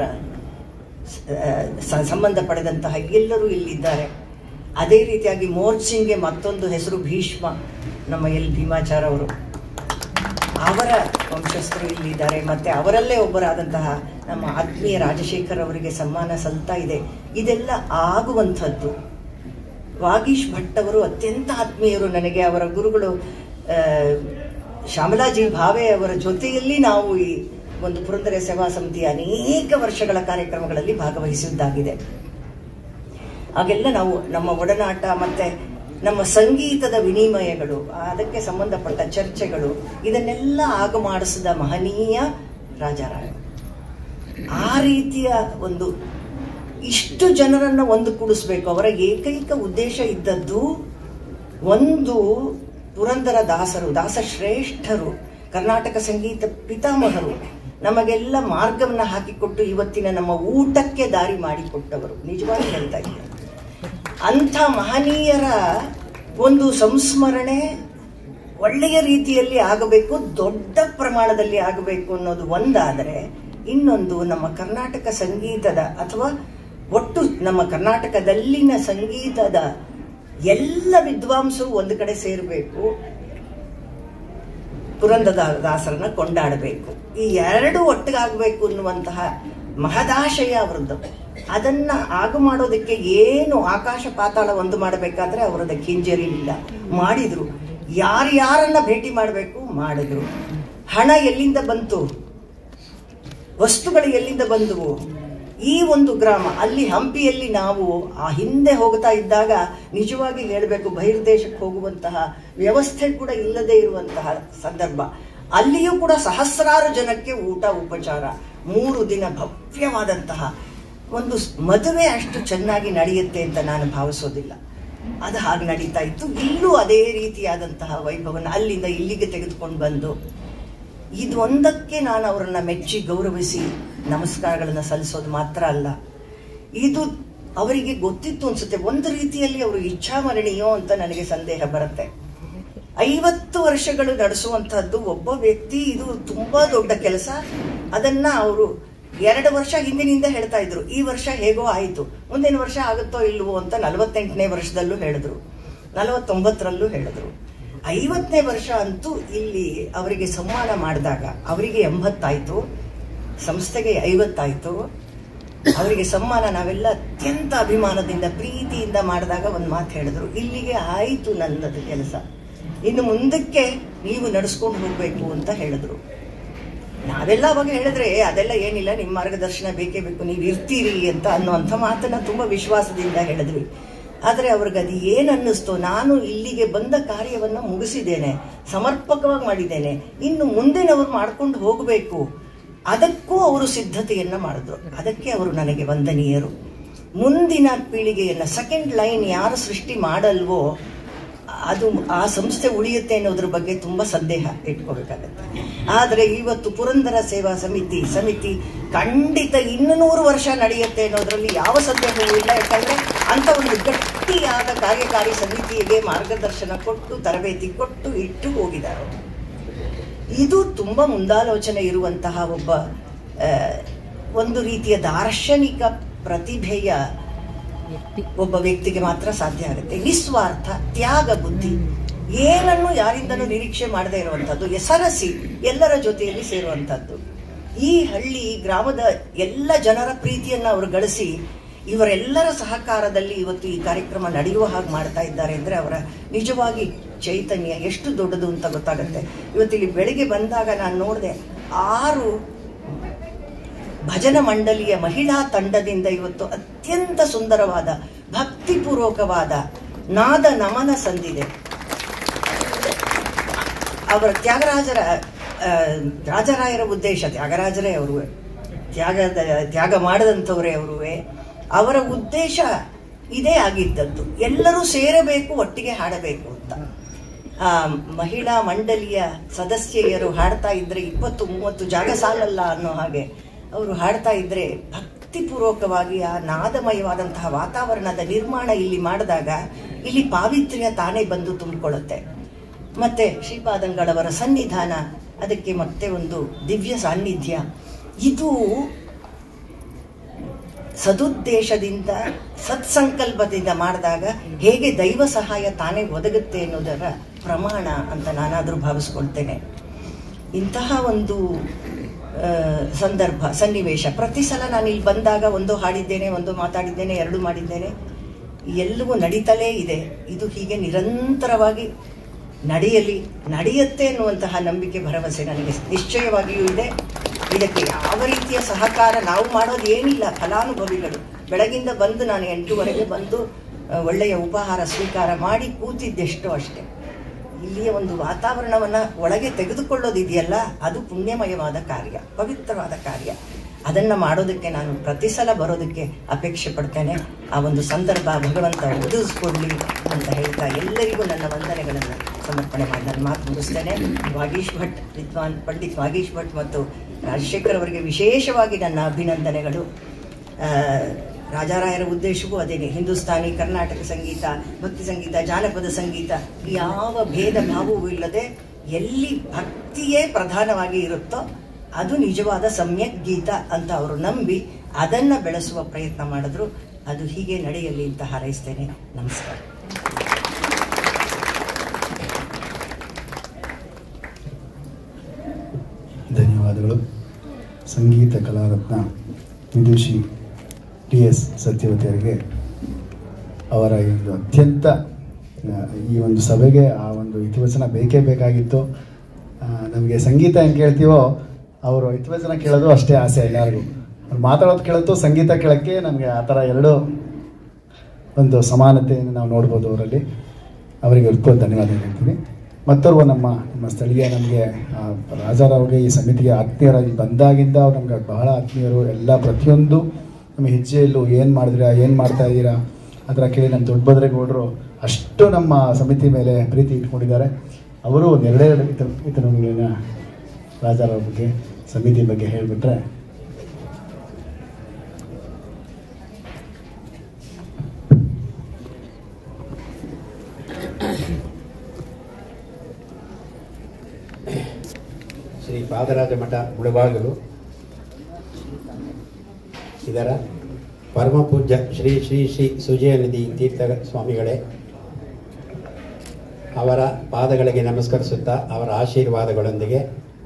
ಸ- ಸಂಬಂಧ ಪಡೆದಂತಹ ಎಲ್ಲರೂ ಇಲ್ಲಿದ್ದಾರೆ ಅದೇ ರೀತಿಯಾಗಿ ಮೋರ್ಚಿಂಗ್ಗೆ ಮತ್ತೊಂದು ಹೆಸರು ಭೀಷ್ಮ ನಮ್ಮ ಎಲ್ ಭೀಮಾಚಾರ ಅವರು ಅವರ ವಂಶಸ್ಥರು ಇಲ್ಲಿದ್ದಾರೆ ಮತ್ತೆ ಅವರಲ್ಲೇ ಒಬ್ಬರಾದಂತಹ ನಮ್ಮ ಆತ್ಮೀಯ ರಾಜಶೇಖರ್ ಅವರಿಗೆ ಸನ್ಮಾನ ಸಲ್ತಾ ಇದೆ ಇದೆಲ್ಲ ಆಗುವಂಥದ್ದು ವಾಗೀಶ್ ಭಟ್ ಅವರು ಅತ್ಯಂತ ಆತ್ಮೀಯರು ನನಗೆ ಅವರ ಗುರುಗಳು ಆ, ಶ್ಯಾಮಲಾಜಿ ಭಾವೆ ಅವರ ಜೊತೆಯಲ್ಲಿ ನಾವು ಈ ಒಂದು ಪುರಂದರ ಸೇವಾ ಸಮಿತಿಯ ಅನೇಕ ವರ್ಷಗಳ ಕಾರ್ಯಕ್ರಮಗಳಲ್ಲಿ ಭಾಗವಹಿಸಿದ್ದಾಗಿದೆ ಹಾಗೆಲ್ಲ ನಾವು ನಮ್ಮ ಒಡನಾಟ ಮತ್ತೆ ನಮ್ಮ ಸಂಗೀತದ ವಿನಿಮಯಗಳು ಅದಕ್ಕೆ ಸಂಬಂಧಪಟ್ಟ ಚರ್ಚೆಗಳು ಇದನ್ನೆಲ್ಲ ಆಗ ಮಾಡಿಸಿದ ಮಹನೀಯ ರಾಜಾರಾಯ ಆ ರೀತಿಯ ಒಂದು ಇಷ್ಟು ಜನರನ್ನ ಒಂದು ಕೂಡಿಸ್ಬೇಕು ಅವರ ಏಕೈಕ ಉದ್ದೇಶ ಇದ್ದದ್ದು ಒಂದು ಪುರಂದರ ದಾಸರು ದಾಸಶ್ರೇಷ್ಠರು ಕರ್ನಾಟಕ ಸಂಗೀತ ಪಿತಾಮಹರು ನಮಗೆಲ್ಲ ಮಾರ್ಗವನ್ನ ಹಾಕಿಕೊಟ್ಟು ಇವತ್ತಿನ ನಮ್ಮ ಊಟಕ್ಕೆ ದಾರಿ ಮಾಡಿಕೊಟ್ಟವರು ನಿಜವಾಗಿ ಹೇಳ್ತಾ ಇದ್ದಾರೆ ಅಂಥ ಮಹನೀಯರ ಒಂದು ಸಂಸ್ಮರಣೆ ಒಳ್ಳೆಯ ರೀತಿಯಲ್ಲಿ ಆಗಬೇಕು ದೊಡ್ಡ ಪ್ರಮಾಣದಲ್ಲಿ ಆಗಬೇಕು ಅನ್ನೋದು ಒಂದಾದರೆ ಇನ್ನೊಂದು ನಮ್ಮ ಕರ್ನಾಟಕ ಸಂಗೀತದ ಅಥವಾ ಒಟ್ಟು ನಮ್ಮ ಕರ್ನಾಟಕದಲ್ಲಿನ ಸಂಗೀತದ ಎಲ್ಲ ವಿದ್ವಾಂಸರು ಒಂದು ಕಡೆ ಸೇರಬೇಕು ಪುರಂದದ ದಾಸರನ್ನ ಕೊಂಡಾಡಬೇಕು ಈ ಎರಡು ಒಟ್ಟಿಗಾಗಬೇಕು ಅನ್ನುವಂತಹ ಮಹದಾಶಯ ಅವರದ್ದು ಅದನ್ನ ಆಗು ಮಾಡೋದಕ್ಕೆ ಏನು ಆಕಾಶ ಪಾತಾಳ ಒಂದು ಮಾಡಬೇಕಾದ್ರೆ ಅವರದಕ್ಕೆ ಹಿಂಜರಿಲಿಲ್ಲ ಮಾಡಿದ್ರು ಯಾರ್ಯಾರನ್ನ ಭೇಟಿ ಮಾಡಬೇಕು ಮಾಡಿದ್ರು ಹಣ ಎಲ್ಲಿಂದ ಬಂತು ವಸ್ತುಗಳು ಎಲ್ಲಿಂದ ಬಂದವು ಈ ಒಂದು ಗ್ರಾಮ ಅಲ್ಲಿ ಹಂಪಿಯಲ್ಲಿ ನಾವು ಆ ಹಿಂದೆ ಹೋಗ್ತಾ ಇದ್ದಾಗ ನಿಜವಾಗಿ ಹೇಳಬೇಕು ಬಹಿರ್ದೇಶಕ್ಕೆ ಹೋಗುವಂತಹ ವ್ಯವಸ್ಥೆ ಕೂಡ ಇಲ್ಲದೆ ಇರುವಂತಹ ಸಂದರ್ಭ ಅಲ್ಲಿಯೂ ಕೂಡ ಸಹಸ್ರಾರು ಜನಕ್ಕೆ ಊಟ ಉಪಚಾರ ಮೂರು ದಿನ ಭವ್ಯವಾದಂತಹ ಒಂದು ಸ್- ಮದುವೆ ಅಷ್ಟು ಚೆನ್ನಾಗಿ ನಡೆಯುತ್ತೆ ಅಂತ ನಾನು ಭಾವಿಸೋದಿಲ್ಲ ಅದು ಹಾಗೆ ನಡೀತಾ ಇತ್ತು ಇಲ್ಲೂ ಅದೇ ರೀತಿಯಾದಂತಹ ವೈಭವನ ಅಲ್ಲಿಂದ ಇಲ್ಲಿಗೆ ತೆಗೆದುಕೊಂಡು ಬಂದು ಇದೊಂದಕ್ಕೆ ನಾನು ಅವರನ್ನ ಮೆಚ್ಚಿ ಗೌರವಿಸಿ ನಮಸ್ಕಾರಗಳನ್ನು ಸಲ್ಲಿಸೋದು ಮಾತ್ರ ಅಲ್ಲ ಇದು ಅವರಿಗೆ ಗೊತ್ತಿತ್ತು ಅನ್ಸುತ್ತೆ ಒಂದು ರೀತಿಯಲ್ಲಿ ಅವರು ಇಚ್ಛಾಮರಣಿಯೋ ಅಂತ ನನಗೆ ಸಂದೇಹ ಬರುತ್ತೆ ಐವತ್ತು ವರ್ಷಗಳು ನಡೆಸುವಂತಹದ್ದು ಒಬ್ಬ ವ್ಯಕ್ತಿ ಇದು ತುಂಬಾ ದೊಡ್ಡ ಕೆಲಸ ಅದನ್ನ ಅವರು ಎರಡು ವರ್ಷ ಹಿಂದಿನಿಂದ ಹೇಳ್ತಾ ಇದ್ರು ಈ ವರ್ಷ ಹೇಗೋ ಆಯಿತು ಮುಂದಿನ ವರ್ಷ ಆಗುತ್ತೋ ಇಲ್ವೋ ಅಂತ ನಲವತ್ತೆಂಟನೇ ವರ್ಷದಲ್ಲೂ ಹೇಳಿದ್ರು ನಲವತ್ತೊಂಬತ್ತರಲ್ಲೂ ಹೇಳಿದ್ರು ಐವತ್ತನೇ ವರ್ಷ ಅಂತೂ ಇಲ್ಲಿ ಅವರಿಗೆ ಸನ್ಮಾನ ಮಾಡಿದಾಗ ಅವರಿಗೆ ಎಂಬತ್ತಾಯ್ತು ಸಂಸ್ಥೆಗೆ ಐವತ್ತಾಯ್ತು ಅವರಿಗೆ ಸನ್ಮಾನ ನಾವೆಲ್ಲ ಅತ್ಯಂತ ಅಭಿಮಾನದಿಂದ ಪ್ರೀತಿಯಿಂದ ಮಾಡಿದಾಗ ಒಂದು ಮಾತು ಹೇಳಿದ್ರು ಇಲ್ಲಿಗೆ ಆಯಿತು ನನ್ನದು ಕೆಲಸ ಇನ್ನು ಮುಂದಕ್ಕೆ ನೀವು ನಡೆಸ್ಕೊಂಡು ಹೋಗಬೇಕು ಅಂತ ಹೇಳಿದ್ರು ನಾವೆಲ್ಲ ಅವಾಗ ಹೇಳಿದ್ರೆ "ಏ, ಅದೆಲ್ಲ ಏನಿಲ್ಲ ನಿಮ್ಮ ಮಾರ್ಗದರ್ಶನ ಬೇಕೇ ಬೇಕು ನೀವು ಇರ್ತೀರಿ ಅಂತ ಅನ್ನುವಂಥ ಮಾತನ್ನ ತುಂಬ ವಿಶ್ವಾಸದಿಂದ ಹೇಳಿದ್ವಿ ಆದರೆ ಅವ್ರಿಗೆ ಅದು ಏನು ಅನ್ನಿಸ್ತೋ ನಾನು ಇಲ್ಲಿಗೆ ಬಂದ ಕಾರ್ಯವನ್ನು ಮುಗಿಸಿದ್ದೇನೆ ಸಮರ್ಪಕವಾಗಿ ಮಾಡಿದ್ದೇನೆ ಇನ್ನು ಮುಂದಿನವ್ರು ಮಾಡ್ಕೊಂಡು ಹೋಗಬೇಕು ಅದಕ್ಕೂ ಅವರು ಸಿದ್ಧತೆಯನ್ನ ಮಾಡಿದ್ರು ಅದಕ್ಕೆ ಅವರು ನನಗೆ ವಂದನೀಯರು ಮುಂದಿನ ಪೀಳಿಗೆಯನ್ನ ಸೆಕೆಂಡ್ ಲೈನ್ ಯಾರು ಸೃಷ್ಟಿ ಮಾಡಲ್ವೋ ಅದು ಆ ಸಂಸ್ಥೆ ಉಳಿಯುತ್ತೆ ಅನ್ನೋದ್ರ ಬಗ್ಗೆ ತುಂಬಾ ಸಂದೇಹ ಇಟ್ಕೋಬೇಕಾಗತ್ತೆ ಆದರೆ ಇವತ್ತು ಪುರಂದರ ಸೇವಾ ಸಮಿತಿ ಸಮಿತಿ ಖಂಡಿತ ಇನ್ನು ನೂರು ವರ್ಷ ನಡೆಯುತ್ತೆ ಅನ್ನೋದ್ರಲ್ಲಿ ಯಾವ ಸಂದೇಹವೂ ಇಲ್ಲ ಯಾಕಂದ್ರೆ ಅಂತ ಒಂದು ಗಟ್ಟಿಯಾದ ಕಾರ್ಯಕಾರಿ ಸಮಿತಿಗೆ ಮಾರ್ಗದರ್ಶನ ಕೊಟ್ಟು ತರಬೇತಿ ಕೊಟ್ಟು ಇಟ್ಟು ಹೋಗಿದ್ದಾರೆ ಇದು ತುಂಬಾ ಮುಂದಾಲೋಚನೆ ಇರುವಂತಹ ಒಬ್ಬ ಆ, ಒಂದು ರೀತಿಯ ದಾರ್ಶನಿಕ ಪ್ರತಿಭೆಯ ಒಬ್ಬ ವ್ಯಕ್ತಿಗೆ ಮಾತ್ರ ಸಾಧ್ಯ ಆಗುತ್ತೆ ನಿಸ್ವಾರ್ಥ ತ್ಯಾಗ ಬುದ್ಧಿ ಏನನ್ನು ಯಾರಿಂದನೂ ನಿರೀಕ್ಷೆ ಮಾಡದೇ ಇರುವಂತದ್ದು ಎಸರಸಿ ಎಲ್ಲರ ಜೊತೆಯಲ್ಲಿ ಸೇರುವಂತದ್ದು ಈ ಹಳ್ಳಿ ಗ್ರಾಮದ ಎಲ್ಲ ಜನರ ಪ್ರೀತಿಯನ್ನ ಅವರು ಗಳಿಸಿ ಇವರೆಲ್ಲರ ಸಹಕಾರದಲ್ಲಿ ಇವತ್ತು ಈ ಕಾರ್ಯಕ್ರಮ ನಡೆಯುವ ಹಾಗೆ ಮಾಡ್ತಾ ಇದ್ದಾರೆ ಅಂದ್ರೆ ಅವರ ನಿಜವಾಗಿ ಚೈತನ್ಯ ಎಷ್ಟು ದೊಡ್ಡದು ಅಂತ ಗೊತ್ತಾಗುತ್ತೆ ಇವತ್ತಿಲ್ಲಿ ಬೆಳಿಗ್ಗೆ ಬಂದಾಗ ನಾನು ನೋಡಿದೆ ಆರು ಭಜನ ಮಂಡಲಿಯ ಮಹಿಳಾ ತಂಡದಿಂದ ಇವತ್ತು ಅತ್ಯಂತ ಸುಂದರವಾದ ಭಕ್ತಿಪೂರ್ವಕವಾದ ನಾದ ನಮನ ಸಂದಿದೆ ಅವರ ತ್ಯಾಗರಾಜರ ಆ, ರಾಜರಾಯರ ಉದ್ದೇಶ ತ್ಯಾಗರಾಜರೇ ಅವರು ತ್ಯಾಗದ ತ್ಯಾಗ ಮಾಡದಂಥವರೇ ಅವರುವೆ ಅವರ ಉದ್ದೇಶ ಇದೇ ಆಗಿದ್ದದ್ದು ಎಲ್ಲರೂ ಸೇರಬೇಕು ಒಟ್ಟಿಗೆ ಹಾಡಬೇಕು ಅಂತ ಆ ಮಹಿಳಾ ಮಂಡಲಿಯ ಸದಸ್ಯೆಯರು ಹಾಡ್ತಾ ಇದ್ರೆ ಇಪ್ಪತ್ತು ಮೂವತ್ತು ಜಾಗ ಸಾಲಲ್ಲ ಅನ್ನೋ ಹಾಗೆ ಅವರು ಹಾಡ್ತಾ ಇದ್ರೆ ಭಕ್ತಿಪೂರ್ವಕವಾಗಿ ಆ ನಾದಮಯವಾದಂತಹ ವಾತಾವರಣದ ನಿರ್ಮಾಣ ಇಲ್ಲಿ ಮಾಡಿದಾಗ ಇಲ್ಲಿ ಪಾವಿತ್ರ್ಯ ತಾನೇ ಬಂದು ತುಂಬಿಕೊಳ್ಳುತ್ತೆ ಮತ್ತೆ ಶ್ರೀಪಾದಂಗಳವರ ಸನ್ನಿಧಾನ ಅದಕ್ಕೆ ಮತ್ತೆ ಒಂದು ದಿವ್ಯ ಸಾನ್ನಿಧ್ಯ ಇದು ಸದುದ್ದೇಶದಿಂದ ಸತ್ಸಂಕಲ್ಪದಿಂದ ಮಾಡಿದಾಗ ಹೇಗೆ ದೈವ ಸಹಾಯ ತಾನೇ ಒದಗುತ್ತೆ ಅನ್ನೋದರ ಪ್ರಮಾಣ ಅಂತ ನಾನಾದರೂ ಭಾವಿಸ್ಕೊಳ್ತೇನೆ ಇಂತಹ ಒಂದು ಆ, ಸಂದರ್ಭ ಸನ್ನಿವೇಶ ಪ್ರತಿ ಸಲ ನಾನು ಇಲ್ಲಿ ಬಂದಾಗ ಒಂದು ಹಾಡಿದ್ದೇನೆ ಒಂದು ಮಾತಾಡಿದ್ದೇನೆ ಎರಡು ಮಾಡಿದ್ದೇನೆ ಎಲ್ಲವೂ ನಡೀತಲೇ ಇದೆ ಇದು ಹೀಗೆ ನಿರಂತರವಾಗಿ ನಡೆಯಲಿ ನಡೆಯುತ್ತೆ ಅನ್ನುವಂತಹ ನಂಬಿಕೆ ಭರವಸೆ ನನಗೆ ನಿಶ್ಚಯವಾಗಿಯೂ ಇದೆ ಇದಕ್ಕೆ ಯಾವ ರೀತಿಯ ಸಹಕಾರ ನಾವು ಮಾಡೋದು ಏನಿಲ್ಲ ಫಲಾನುಭವಿಗಳು ಬೆಳಗಿಂದ ಬಂದು ನಾನು ಎಂಟೂವರೆಗೆ ಬಂದು ಆ, ಒಳ್ಳೆಯ ಉಪಹಾರ ಸ್ವೀಕಾರ ಮಾಡಿ ಕೂತಿದ್ದೆಷ್ಟೋ ಅಷ್ಟೇ ಇಲ್ಲಿಯ ಒಂದು ವಾತಾವರಣವನ್ನ ಒಳಗೆ ತೆಗೆದುಕೊಳ್ಳೋದಿದೆಯಲ್ಲ ಅದು ಪುಣ್ಯಮಯವಾದ ಕಾರ್ಯ ಪವಿತ್ರವಾದ ಕಾರ್ಯ ಅದನ್ನ ಮಾಡೋದಕ್ಕೆ ನಾನು ಪ್ರತಿ ಸಲ ಬರೋದಕ್ಕೆ ಅಪೇಕ್ಷೆ ಪಡ್ತೇನೆ ಆ ಒಂದು ಸಂದರ್ಭ ಭಗವಂತ ಒದಗಿಸ್ಕೊಡ್ಲಿ ಅಂತ ಹೇಳ್ತಾ ಎಲ್ಲರಿಗೂ ನನ್ನ ವಂದನೆಗಳನ್ನು ಸಮರ್ಪಣೆ ಮಾಡಿ ನಾನು ಮಾತು ಮುಗಿಸ್ತೇನೆ ವಾಗೀಶ್ ಭಟ್ ವಿದ್ವಾನ್ ಪಂಡಿತ್ ವಾಗೀಶ್ ಭಟ್ ಮತ್ತು ರಾಜಶೇಖರ್ ಅವರಿಗೆ ವಿಶೇಷವಾಗಿ ನನ್ನ ಅಭಿನಂದನೆಗಳು ಆ, ರಾಜಾರಾಯರ ಉದ್ದೇಶವೂ ಅದೇನೆ ಹಿಂದೂಸ್ತಾನಿ ಕರ್ನಾಟಕ ಸಂಗೀತ ಭಕ್ತಿ ಸಂಗೀತ ಜಾನಪದ ಸಂಗೀತ ಯಾವ ಭೇದ ಭಾವವೂ ಇಲ್ಲದೆ ಎಲ್ಲಿ ಭಕ್ತಿಯೇ ಪ್ರಧಾನವಾಗಿ ಇರುತ್ತೋ ಅದು ನಿಜವಾದ ಸಮ್ಯಕ್ ಗೀತ ಅಂತ ಅವರು ನಂಬಿ ಅದನ್ನ ಬೆಳೆಸುವ ಪ್ರಯತ್ನ ಮಾಡಿದ್ರು ಅದು ಹೀಗೆ ನಡೆಯಲಿ ಅಂತ ಹಾರೈಸ್ತೇನೆ ನಮಸ್ಕಾರ ಧನ್ಯವಾದಗಳು ಸಂಗೀತ ಕಲಾರತ್ನ ವಿದುಷಿ ಟಿ ಎಸ್ ಸತ್ಯವತಿಯರಿಗೆ ಅವರ ಈ ಒಂದು ಅತ್ಯಂತ ಆ, ಈ ಒಂದು ಸಭೆಗೆ ಆ ಒಂದು ಇತಿವಚನ ಬೇಕೇ ಬೇಕಾಗಿತ್ತು ಆ, ನಮಗೆ ಸಂಗೀತ ಹೆಂಗೆ ಕೇಳ್ತೀವೋ ಅವರು ಇತಿವಚನ ಕೇಳೋದು ಅಷ್ಟೇ ಆಸೆ ಎಲ್ಲರಿಗೂ ಅವ್ರು ಮಾತಾಡೋದು ಕೇಳುತ್ತೋ ಸಂಗೀತ ಕೇಳೋಕ್ಕೆ ನಮಗೆ ಆ ಥರ ಎರಡು ಒಂದು ಸಮಾನತೆಯನ್ನು ನಾವು ನೋಡ್ಬೋದು ಅವರಲ್ಲಿ ಅವರಿಗೆ ಹೃತ್ಪೂರ್ವ ಧನ್ಯವಾದ ಹೇಳ್ತೀನಿ ಮತ್ತೋರ್ವ ನಮ್ಮ ನಮ್ಮ ಸ್ಥಳೀಯ ನಮಗೆ ಆ, ರಾಜಾರಾವ್ಗೆ ಈ ಸಮಿತಿಗೆ ಆತ್ಮೀಯರಾಗಿ ಬಂದಾಗಿಂದ ಅವ್ರು ನಮ್ಗೆ ಬಹಳ ಆತ್ಮೀಯರು ಎಲ್ಲ ಪ್ರತಿಯೊಂದು ನಮ್ಮ ಹೆಜ್ಜೆಯಲ್ಲೂ ಏನು ಮಾಡಿದ್ರಾ ಏನು ಮಾಡ್ತಾ ಇದ್ದೀರಾ ಅದರ ಕೇಳಿ ನಮ್ಮ ದೊಡ್ಡಬದ್ರೇಗೌಡರು ಅಷ್ಟು ನಮ್ಮ ಸಮಿತಿ ಮೇಲೆ ಪ್ರೀತಿ ಇಟ್ಕೊಂಡಿದ್ದಾರೆ ಅವರು ಒಂದೆರಡೆರಡು ಇತ ಇತರಗಳನ್ನ ರಾಜಾರಾವ್ ಬಗ್ಗೆ ಸಮಿತಿ ಬಗ್ಗೆ ಹೇಳಿಬಿಟ್ರೆ ಶ್ರೀ ಪಾದರಾಜ ಮಠ ಮುಳಬಾಗಿಲು ಇದರ ಪರಮ ಪೂಜ್ಯ ಶ್ರೀ ಶ್ರೀ ಶ್ರೀ ಸುಜಯನಿಧಿ ತೀರ್ಥ ಸ್ವಾಮಿಗಳೇ ಅವರ ಪಾದಗಳಿಗೆ ನಮಸ್ಕರಿಸುತ್ತಾ ಅವರ ಆಶೀರ್ವಾದಗಳೊಂದಿಗೆ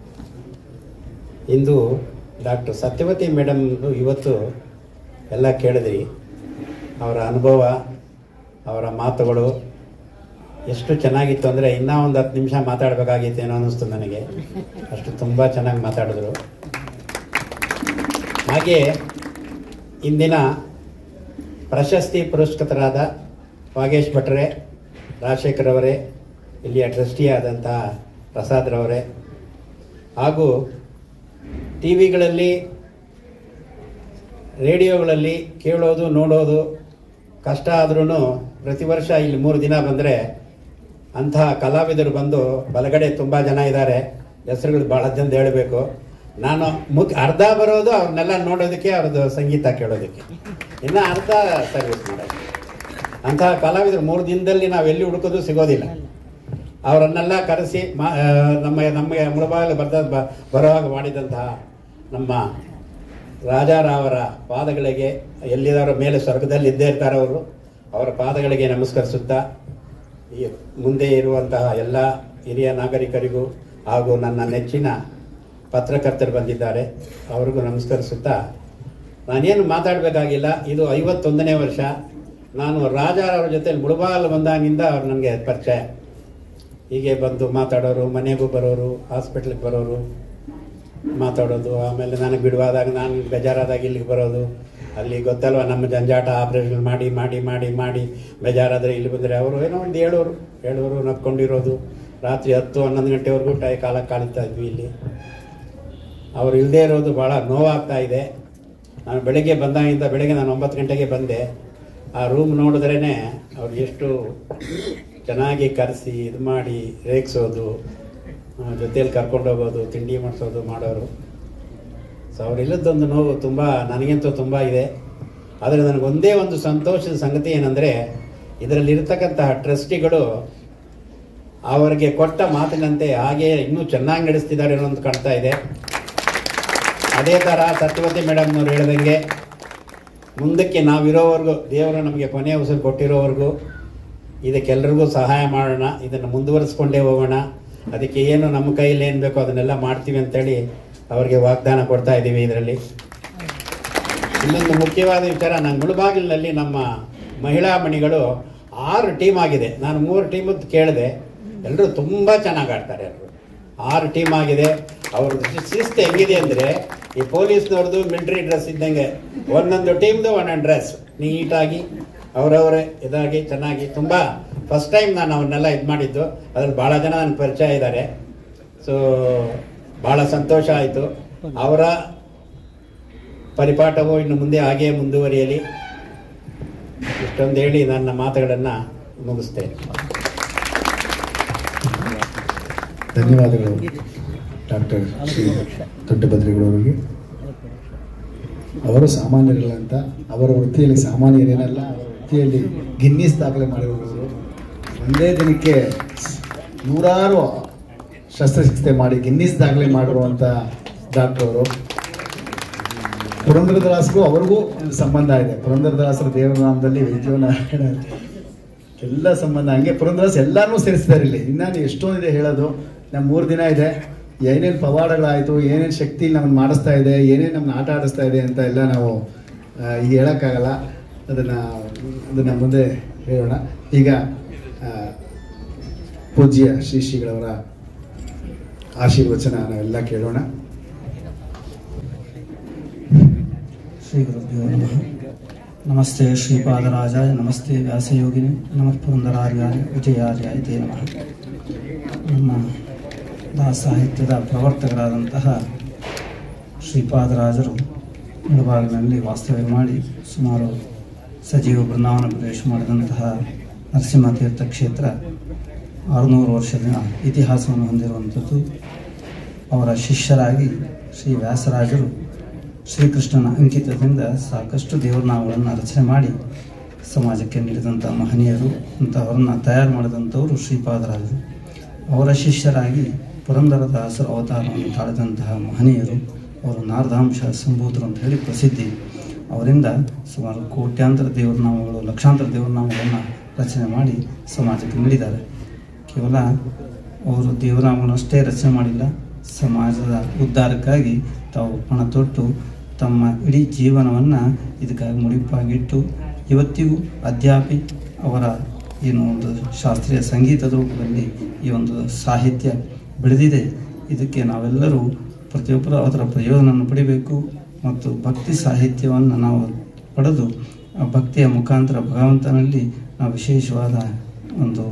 ಇಂದು ಡಾಕ್ಟರ್ ಸತ್ಯವತಿ ಮೇಡಮ್ ಇವತ್ತು ಎಲ್ಲ ಕೇಳಿದ್ರಿ ಅವರ ಅನುಭವ ಅವರ ಮಾತುಗಳು ಎಷ್ಟು ಚೆನ್ನಾಗಿತ್ತು ಅಂದರೆ ಇನ್ನೂ ಒಂದು ಹತ್ತು ನಿಮಿಷ ಮಾತಾಡಬೇಕಾಗಿತ್ತೇನೋ ಅನ್ನಿಸ್ತು ನನಗೆ ಅಷ್ಟು ತುಂಬ ಚೆನ್ನಾಗಿ ಮಾತಾಡಿದ್ರು ಹಾಗೆ ಇಂದಿನ ಪ್ರಶಸ್ತಿ ಪುರಸ್ಕೃತರಾದ ವಾಗೇಶ್ ಭಟ್ರೆ ರಾಜಶೇಖರ್ ಅವರೇ ಇಲ್ಲಿಯ ಟ್ರಸ್ಟಿ ಆದಂತಹ ಪ್ರಸಾದ್ರವರೇ ಹಾಗೂ ಟಿ ವಿಗಳಲ್ಲಿ ರೇಡಿಯೋಗಳಲ್ಲಿ ಕೇಳೋದು ನೋಡೋದು ಕಷ್ಟ ಆದ್ರೂ ಪ್ರತಿ ವರ್ಷ ಇಲ್ಲಿ ಮೂರು ದಿನ ಬಂದರೆ ಅಂತಹ ಕಲಾವಿದರು ಬಂದು ಬಲಗಡೆ ತುಂಬ ಜನ ಇದ್ದಾರೆ ಹೆಸರುಗಳು ಭಾಳ ಜನದ ಹೇಳಬೇಕು ನಾನು ಮುಖ್ಯ ಅರ್ಧ ಬರೋದು ಅವ್ರನ್ನೆಲ್ಲ ನೋಡೋದಕ್ಕೆ ಅವ್ರದ್ದು ಸಂಗೀತ ಕೇಳೋದಕ್ಕೆ ಇನ್ನು ಅರ್ಧ ಸರ್ವಿಸ್ ಮಾಡೋದು ಅಂತಹ ಕಲಾವಿದರು ಮೂರು ದಿನದಲ್ಲಿ ನಾವು ಎಲ್ಲಿ ಹುಡುಕೋದು ಸಿಗೋದಿಲ್ಲ ಅವರನ್ನೆಲ್ಲ ಕರೆಸಿ ಮಾ ಆ, ನಮ್ಮ ನಮಗೆ ಮುಳಬಾಗಿಲು ಬರ್ದ ಬ- ಬರುವಾಗ ಮಾಡಿದಂತಹ ನಮ್ಮ ರಾಜಾರಾವರ ಪಾದಗಳಿಗೆ ಎಲ್ಲಿದ್ದಾರೋ ಮೇಲೆ ಸ್ವರ್ಗದಲ್ಲಿ ಇದ್ದೇ ಇರ್ತಾರೆ ಅವರು ಅವರ ಪಾದಗಳಿಗೆ ನಮಸ್ಕರಿಸುತ್ತಾ ಈ ಮುಂದೆ ಇರುವಂತಹ ಎಲ್ಲ ಹಿರಿಯ ನಾಗರಿಕರಿಗೂ ಹಾಗೂ ನನ್ನ ನೆಚ್ಚಿನ ಪತ್ರಕರ್ತರು ಬಂದಿದ್ದಾರೆ ಅವ್ರಿಗೂ ನಮಸ್ಕರಿಸುತ್ತಾ ನಾನೇನು ಮಾತಾಡಬೇಕಾಗಿಲ್ಲ ಇದು ಐವತ್ತೊಂದನೇ ವರ್ಷ ನಾನು ರಾಜಾರವ್ರ ಜೊತೆ ಮುಳುಬಾಲ್ ಬಂದಾಗಿಂದ ಅವ್ರು ನನಗೆ ಪರಿಚಯ ಹೀಗೆ ಬಂದು ಮಾತಾಡೋರು ಮನೆಗೂ ಬರೋರು ಹಾಸ್ಪಿಟ್ಲಿಗೆ ಬರೋರು ಮಾತಾಡೋದು ಆಮೇಲೆ ನನಗೆ ಬಿಡುವಾದಾಗ ನಾನು ಬೇಜಾರಾದಾಗ ಇಲ್ಲಿಗೆ ಬರೋದು ಅಲ್ಲಿ ಗೊತ್ತಲ್ವ ನಮ್ಮ ಜಂಜಾಟ ಆಪ್ರೇಷನ್ ಮಾಡಿ ಮಾಡಿ ಮಾಡಿ ಮಾಡಿ ಬೇಜಾರಾದರೆ ಇಲ್ಲಿ ಬಂದರೆ ಅವರು ಏನೋ ಒಂದು ಹೇಳೋರು ಹೇಳೋರು ನಕ್ಕೊಂಡಿರೋದು ರಾತ್ರಿ ಹತ್ತು ಹನ್ನೊಂದು ಗಂಟೆವರೆಗೂ ಟೈ ಕಾಲ ಕಾಲಿತಾ ಇದ್ವಿ ಇಲ್ಲಿ ಅವ್ರು ಇಲ್ಲದೆ ಇರೋದು ಭಾಳ ನೋವಾಗ್ತಾ ಇದೆ ನಾನು ಬೆಳಗ್ಗೆ ಬಂದಾಗಿಂದ ಬೆಳಗ್ಗೆ ನಾನು ಒಂಬತ್ತು ಗಂಟೆಗೆ ಬಂದೆ ಆ ರೂಮ್ ನೋಡಿದ್ರೇ ಅವ್ರು ಎಷ್ಟು ಚೆನ್ನಾಗಿ ಕರೆಸಿ ಇದು ಮಾಡಿ ರೇಗಿಸೋದು ಜೊತೆಯಲ್ಲಿ ಕರ್ಕೊಂಡು ಹೋಗೋದು ತಿಂಡಿ ಮಾಡಿಸೋದು ಮಾಡೋರು ಸೊ ಅವರಿಲ್ಲದೊಂದು ನೋವು ತುಂಬ ನನಗಂತೂ ತುಂಬ ಇದೆ ಆದರೆ ನನಗೆ ಒಂದೇ ಒಂದು ಸಂತೋಷದ ಸಂಗತಿ ಏನಂದರೆ ಇದರಲ್ಲಿರ್ತಕ್ಕಂತಹ ಟ್ರಸ್ಟಿಗಳು ಅವರಿಗೆ ಕೊಟ್ಟ ಮಾತಿನಂತೆ ಹಾಗೆ ಇನ್ನೂ ಚೆನ್ನಾಗಿ ನಡೆಸ್ತಿದ್ದಾರೆ ಅನ್ನೋ ಒಂದು ಕಾಣ್ತಾ ಇದೆ ಅದೇ ಥರ ಸತ್ಯವತಿ ಮೇಡಮ್ನವ್ರು ಹೇಳ್ದಂಗೆ ಮುಂದಕ್ಕೆ ನಾವಿರೋವರೆಗೂ ದೇವರು ನಮಗೆ ಕೊನೆಯ ಉಸಿರು ಕೊಟ್ಟಿರೋವರೆಗೂ ಇದಕ್ಕೆಲ್ಲರಿಗೂ ಸಹಾಯ ಮಾಡೋಣ ಇದನ್ನು ಮುಂದುವರಿಸ್ಕೊಂಡೇ ಹೋಗೋಣ ಅದಕ್ಕೆ ಏನು ನಮ್ಮ ಕೈಯಲ್ಲಿ ಏನು ಬೇಕೋ ಅದನ್ನೆಲ್ಲ ಮಾಡ್ತೀವಿ ಅಂತೇಳಿ ಅವರಿಗೆ ವಾಗ್ದಾನ ಕೊಡ್ತಾ ಇದ್ದೀವಿ ಇದರಲ್ಲಿ ಇನ್ನೊಂದು ಮುಖ್ಯವಾದ ವಿಚಾರ ನಾನು ಮುಳುಬಾಗಿಲಿನಲ್ಲಿ ನಮ್ಮ ಮಹಿಳಾ ಮಣಿಗಳು ಆರು ಟೀಮ್ ಆಗಿದೆ ನಾನು ಮೂರು ಟೀಮದ್ದು ಕೇಳಿದೆ ಎಲ್ಲರೂ ತುಂಬ ಚೆನ್ನಾಗಿ ಆಡ್ತಾರೆ ಎಲ್ಲರೂ ಆರು ಟೀಮ್ ಆಗಿದೆ ಅವ್ರದ್ದು ಶಿಸ್ತು ಹೆಂಗಿದೆ ಅಂದರೆ ಈ ಪೊಲೀಸ್ನವ್ರದ್ದು ಮಿಲಿಟರಿ ಡ್ರೆಸ್ ಇದ್ದಂಗೆ ಒಂದೊಂದು ಟೀಮ್ದು ಒಂದೊಂದು ಡ್ರೆಸ್ ನೀಟಾಗಿ ಅವರವರೇ ಇದಾಗಿ ಚೆನ್ನಾಗಿ ತುಂಬ ಫಸ್ಟ್ ಟೈಮ್ ನಾನು ಅವನ್ನೆಲ್ಲ ಇದು ಮಾಡಿದ್ದು ಅದ್ರಲ್ಲಿ ಭಾಳ ಜನ ನನ್ನ ಪರಿಚಯ ಇದ್ದಾರೆ ಸೊ ಭಾಳ ಸಂತೋಷ ಆಯಿತು ಅವರ ಪರಿಪಾಠವು ಇನ್ನು ಮುಂದೆ ಹಾಗೇ ಮುಂದುವರಿಯಲಿ ಇಷ್ಟೊಂದು ಹೇಳಿ ನನ್ನ ಮಾತುಗಳನ್ನು ಮುಗಿಸ್ತೇನೆ ಧನ್ಯವಾದಗಳು ಡಾಕ್ಟರ್ ಶ್ರೀ ದೊಡ್ಡಬದ್ರಿಗಳವರಿಗೆ ಅವರು ಸಾಮಾನ್ಯರಲ್ಲ ಅಂತ ಅವರ ವೃತ್ತಿಯಲ್ಲಿ ಸಾಮಾನ್ಯರೇನಲ್ಲ ಅವರ ವೃತ್ತಿಯಲ್ಲಿ ಗಿನ್ನಿಸ್ ದಾಖಲೆ ಮಾಡಿರುವವರು ಒಂದೇ ದಿನಕ್ಕೆ ನೂರಾರು ಶಸ್ತ್ರಚಿಕಿತ್ಸೆ ಮಾಡಿ ಗಿನ್ನಿಸ್ ದಾಖಲೆ ಮಾಡಿರುವಂಥ ಡಾಕ್ಟರ್ ಅವರು ಪುರಂದರದಾಸರು ಅವ್ರಿಗೂ ಒಂದು ಸಂಬಂಧ ಇದೆ ಪುರಂದರದಾಸರ ದೇವನಾಮದಲ್ಲಿ ವಿದ್ಯೋನಾರಾಯಣ ಎಲ್ಲ ಸಂಬಂಧ ಹಂಗೆ ಪುರಂದರದಾಸ್ ಎಲ್ಲಾರನ್ನೂ ಸೇರಿಸಿದ್ದಾರೆ ಇಲ್ಲಿ ಇನ್ನಾನು ಎಷ್ಟೊಂದಿದೆ ಹೇಳೋದು ನಮ್ಮ ಮೂರು ದಿನ ಇದೆ ಏನೇನು ಪವಾಡಗಳಾಯಿತು ಏನೇನು ಶಕ್ತಿ ನಮ್ಮನ್ನು ಮಾಡಿಸ್ತಾ ಇದೆ ಏನೇನು ನಮ್ಮನ್ನ ಆಟ ಆಡಿಸ್ತಾ ಇದೆ ಅಂತ ಎಲ್ಲ ನಾವು ಆ, ಈಗ ಹೇಳೋಕ್ಕಾಗಲ್ಲ ಅದನ್ನು ಅದನ್ನು ಮುಂದೆ ಹೇಳೋಣ ಈಗ ಆ, ಪೂಜ್ಯ ಶ್ರೀ ಶ್ರೀಗಳವರ ಆಶೀರ್ವಚನ ನಾವೆಲ್ಲ ಕೇಳೋಣ ಶ್ರೀ ಗುರುಭ್ಯೋ ನಮಃ ನಮಸ್ತೆ ಶ್ರೀಪಾದರಾಜಾಯ ನಮಸ್ತೆ ವ್ಯಾಸಯೋಗಿನಿ ನಮಃ ಪುರಂದರಾರ್ಯಾಯ ವಿಜಯಾರ್ಯಾಯ ತೇ ನಮಃ ನಮ್ಮ ದಾಸ ಸಾಹಿತ್ಯದ ಪ್ರವರ್ತಕರಾದಂತಹ ಶ್ರೀಪಾದರಾಜರು ಮುಳಬಾಗಿಲಿನಲ್ಲಿ ವಾಸ್ತವ್ಯ ಮಾಡಿ ಸುಮಾರು ಸಜೀವ ಬೃಂದಾವನ ಪ್ರವೇಶ ಮಾಡಿದಂತಹ ನರಸಿಂಹತೀರ್ಥ ಕ್ಷೇತ್ರ ಆರುನೂರು ವರ್ಷದ ಇತಿಹಾಸವನ್ನು ಹೊಂದಿರುವಂಥದ್ದು ಅವರ ಶಿಷ್ಯರಾಗಿ ಶ್ರೀ ವ್ಯಾಸರಾಜರು ಶ್ರೀಕೃಷ್ಣನ ಅಂಕಿತದಿಂದ ಸಾಕಷ್ಟು ದೇವರನಾಮಗಳನ್ನು ರಚನೆ ಮಾಡಿ ಸಮಾಜಕ್ಕೆ ನೀಡಿದಂಥ ಮಹನೀಯರು ಅಂತಹವರನ್ನ ತಯಾರು ಮಾಡಿದಂಥವರು ಶ್ರೀಪಾದರಾಜರು ಅವರ ಶಿಷ್ಯರಾಗಿ ಪುರಂದರದಾಸರ ಅವತಾರವನ್ನು ತಾಳಿದಂತಹ ಮಹನೀಯರು ಅವರು ನಾರದಾಂಶ ಸಂಭೂತರು ಅಂತ ಹೇಳಿ ಪ್ರಸಿದ್ಧಿ ಅವರಿಂದ ಸುಮಾರು ಕೋಟ್ಯಾಂತರ ದೇವರ ನಾಮಗಳು ಲಕ್ಷಾಂತರ ದೇವರ ನಾಮಗಳನ್ನು ರಚನೆ ಮಾಡಿ ಸಮಾಜಕ್ಕೆ ನೀಡಿದ್ದಾರೆ ಕೇವಲ ಅವರು ದೇವರಾಮವನ್ನು ಅಷ್ಟೇ ರಚನೆ ಮಾಡಿಲ್ಲ ಸಮಾಜದ ಉದ್ಧಾರಕ್ಕಾಗಿ ತಾವು ಪಣ ತೊಟ್ಟು ತಮ್ಮ ಇಡೀ ಜೀವನವನ್ನು ಇದಕ್ಕಾಗಿ ಮುಡಿಪಾಗಿಟ್ಟು ಇವತ್ತಿಗೂ ಅಧ್ಯಾಪಿ ಅವರ ಏನು ಒಂದು ಶಾಸ್ತ್ರೀಯ ಸಂಗೀತದ ರೂಪದಲ್ಲಿ ಈ ಒಂದು ಸಾಹಿತ್ಯ ಬೆಳೆದಿದೆ ಇದಕ್ಕೆ ನಾವೆಲ್ಲರೂ ಪ್ರತಿಯೊಬ್ಬರು ಅದರ ಪ್ರಯೋಜನವನ್ನು ಪಡಿಬೇಕು ಮತ್ತು ಭಕ್ತಿ ಸಾಹಿತ್ಯವನ್ನು ನಾವು ಪಡೆದು ಆ ಭಕ್ತಿಯ ಮುಖಾಂತರ ಭಗವಂತನಲ್ಲಿ ನಾವು ವಿಶೇಷವಾದ ಒಂದು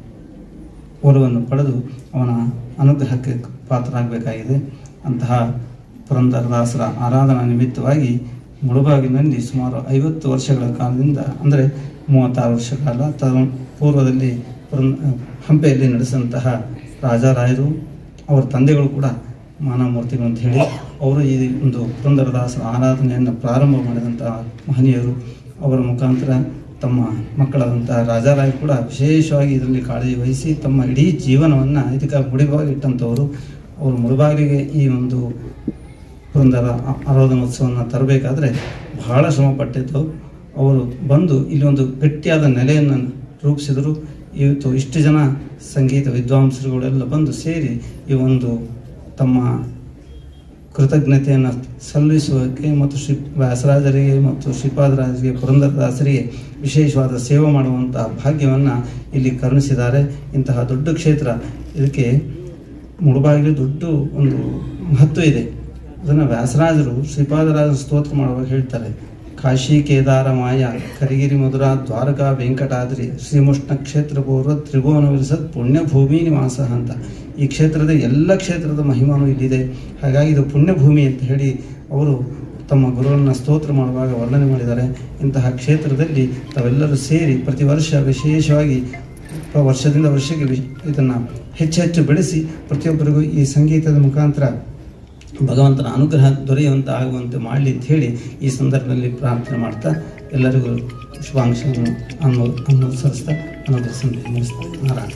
ಒಲವನ್ನು ಪಡೆದು ಅವನ ಅನುಗ್ರಹಕ್ಕೆ ಪಾತ್ರರಾಗಬೇಕಾಗಿದೆ ಅಂತಹ ಪುರಂದರದಾಸರ ಆರಾಧನಾ ನಿಮಿತ್ತವಾಗಿ ಮುಳುಬಾಗಿನಲ್ಲಿ ಸುಮಾರು ಐವತ್ತು ವರ್ಷಗಳ ಕಾಲದಿಂದ ಅಂದರೆ ಮೂವತ್ತಾರು ವರ್ಷ ಕಾಲ ತ ಪೂರ್ವದಲ್ಲಿ ಪುರಂ ಹಂಪೆಯಲ್ಲಿ ನಡೆಸಿದಂತಹ ರಾಜಾರಾಯರು ಅವರ ತಂದೆಗಳು ಕೂಡ ಮಾನವಮೂರ್ತಿಗಳು ಅಂತ ಹೇಳಿ ಅವರು ಈ ಒಂದು ಪುರಂದರದಾಸರ ಆರಾಧನೆಯನ್ನು ಪ್ರಾರಂಭ ಮಾಡಿದಂತಹ ಮಹನೀಯರು ಅವರ ಮುಖಾಂತರ ತಮ್ಮ ಮಕ್ಕಳಾದಂತಹ ರಾಜಾರಾಯರು ಕೂಡ ವಿಶೇಷವಾಗಿ ಇದರಲ್ಲಿ ಕಾಳಜಿ ವಹಿಸಿ ತಮ್ಮ ಇಡೀ ಜೀವನವನ್ನು ಇದಕ್ಕೆ ಮುಡಿಬಾಗಿಟ್ಟಂಥವರು ಅವರು ಮುಳುಬಾಗಿಲಿಗೆ ಈ ಒಂದು ಪುರಂದರ ಆರಾಧನೋತ್ಸವವನ್ನು ತರಬೇಕಾದ್ರೆ ಬಹಳ ಶ್ರಮಪಟ್ಟಿದ್ದು ಅವರು ಬಂದು ಇಲ್ಲಿ ಒಂದು ಗಟ್ಟಿಯಾದ ನೆಲೆಯನ್ನು ರೂಪಿಸಿದರು ಇವತ್ತು ಇಷ್ಟು ಜನ ಸಂಗೀತ ವಿದ್ವಾಂಸರುಗಳೆಲ್ಲ ಬಂದು ಸೇರಿ ಈ ಒಂದು ತಮ್ಮ ಕೃತಜ್ಞತೆಯನ್ನು ಸಲ್ಲಿಸುವಕ್ಕೆ ಮತ್ತು ಶ್ರೀ ವ್ಯಾಸರಾಜರಿಗೆ ಮತ್ತು ಶ್ರೀಪಾದರಾಜರಿಗೆ ಪುರಂದರದಾಸರಿಗೆ ವಿಶೇಷವಾದ ಸೇವೆ ಮಾಡುವಂತಹ ಭಾಗ್ಯವನ್ನು ಇಲ್ಲಿ ಕರುಣಿಸಿದ್ದಾರೆ ಇಂತಹ ದೊಡ್ಡ ಕ್ಷೇತ್ರ ಇದಕ್ಕೆ ಮುಳುಬಾಗಿಲು ದೊಡ್ಡ ಒಂದು ಮಹತ್ವ ಇದೆ ಅದನ್ನು ವ್ಯಾಸರಾಜರು ಶ್ರೀಪಾದರಾಜ ಸ್ತೋತ್ರ ಮಾಡುವಾಗ ಹೇಳ್ತಾರೆ ಕಾಶಿ ಕೇದಾರ ಮಾಯ ಕರಿಗಿರಿ ಮಧುರ ದ್ವಾರಕಾ ವೆಂಕಟಾದ್ರಿ ಶ್ರೀಮುಷ್ಣ ಕ್ಷೇತ್ರ ಪೂರ್ವ ತ್ರಿಭುವನ ವಿರಸತ್ ಪುಣ್ಯಭೂಮಿ ನಿವಾಸ ಅಂತ ಈ ಕ್ಷೇತ್ರದ ಎಲ್ಲ ಕ್ಷೇತ್ರದ ಮಹಿಮಾನು ಇಲ್ಲಿದೆ ಹಾಗಾಗಿ ಇದು ಪುಣ್ಯಭೂಮಿ ಅಂತ ಹೇಳಿ ಅವರು ತಮ್ಮ ಗುರುವನ್ನು ಸ್ತೋತ್ರ ಮಾಡುವಾಗ ವರ್ಣನೆ ಮಾಡಿದ್ದಾರೆ ಇಂತಹ ಕ್ಷೇತ್ರದಲ್ಲಿ ತಾವೆಲ್ಲರೂ ಸೇರಿ ಪ್ರತಿ ವರ್ಷ ವಿಶೇಷವಾಗಿ ವರ್ಷದಿಂದ ವರ್ಷಕ್ಕೆ ವಿಶ್- ಇದನ್ನು ಹೆಚ್ಚು ಹೆಚ್ಚು ಬೆಳೆಸಿ ಪ್ರತಿಯೊಬ್ಬರಿಗೂ ಈ ಸಂಗೀತದ ಮುಖಾಂತರ ಭಗವಂತನ ಅನುಗ್ರಹ ದೊರೆಯುವಂತೆ ಆಗುವಂತೆ ಮಾಡಲಿ ಅಂತ ಹೇಳಿ ಈ ಸಂದರ್ಭದಲ್ಲಿ ಪ್ರಾರ್ಥನೆ ಮಾಡ್ತಾ ಎಲ್ಲರಿಗೂ ಶುಭಾಂಶವನ್ನು ಅನ್ನು ಅನುಸರಿಸ್ತಾ ಅನುಗ್ರಹಿಸಿ ನಾರಾಯಣ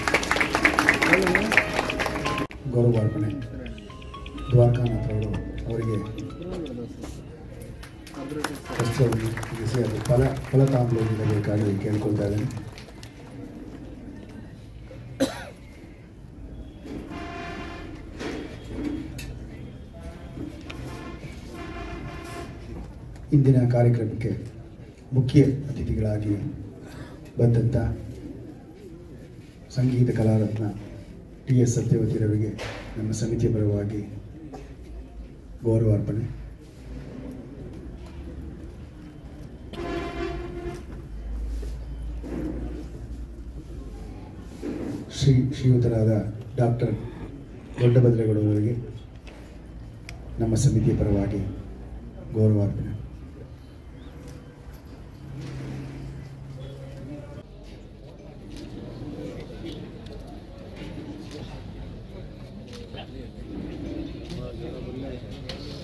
ಗೌರವಾರ್ಪಣೆ ದ್ವಾರಕಾನಾಥ್ ಅವರು ಅವರಿಗೆ ವಸ್ತ್ರವನ್ನು ಮುಗಿಸಿ ಅದು ಫಲ ಫಲತಾಂಬೂಲ ನೀಡಬೇಕಾಗಿ ಕೇಳ್ಕೊಳ್ತಾ ಇದ್ದೇನೆ ಇಂದಿನ ಕಾರ್ಯಕ್ರಮಕ್ಕೆ ಮುಖ್ಯ ಅತಿಥಿಗಳಾಗಿ ಬಂದಂಥ ಸಂಗೀತ ಕಲಾರತ್ನ ಟಿ ಎಸ್ ಸತ್ಯವತಿರವರಿಗೆ ನಮ್ಮ ಸಮಿತಿಯ ಪರವಾಗಿ ಗೌರವಾರ್ಪಣೆ ಶ್ರೀ ಶ್ರೀಯುತರಾದ ಡಾಕ್ಟರ್ ದೊಡ್ಡಭದ್ರೇಗೌಡರವರಿಗೆ ನಮ್ಮ ಸಮಿತಿಯ ಪರವಾಗಿ ಗೌರವಾರ್ಪಣೆ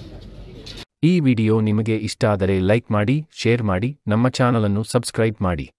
ಈ ವಿಡಿಯೋ ನಿಮಗೆ ಇಷ್ಟ ಆದರೆ ಲೈಕ್ ಮಾಡಿ ಶೇರ್ ಮಾಡಿ ನಮ್ಮ ಚಾನಲನ್ನು ಸಬ್ಸ್ಕ್ರೈಬ್ ಮಾಡಿ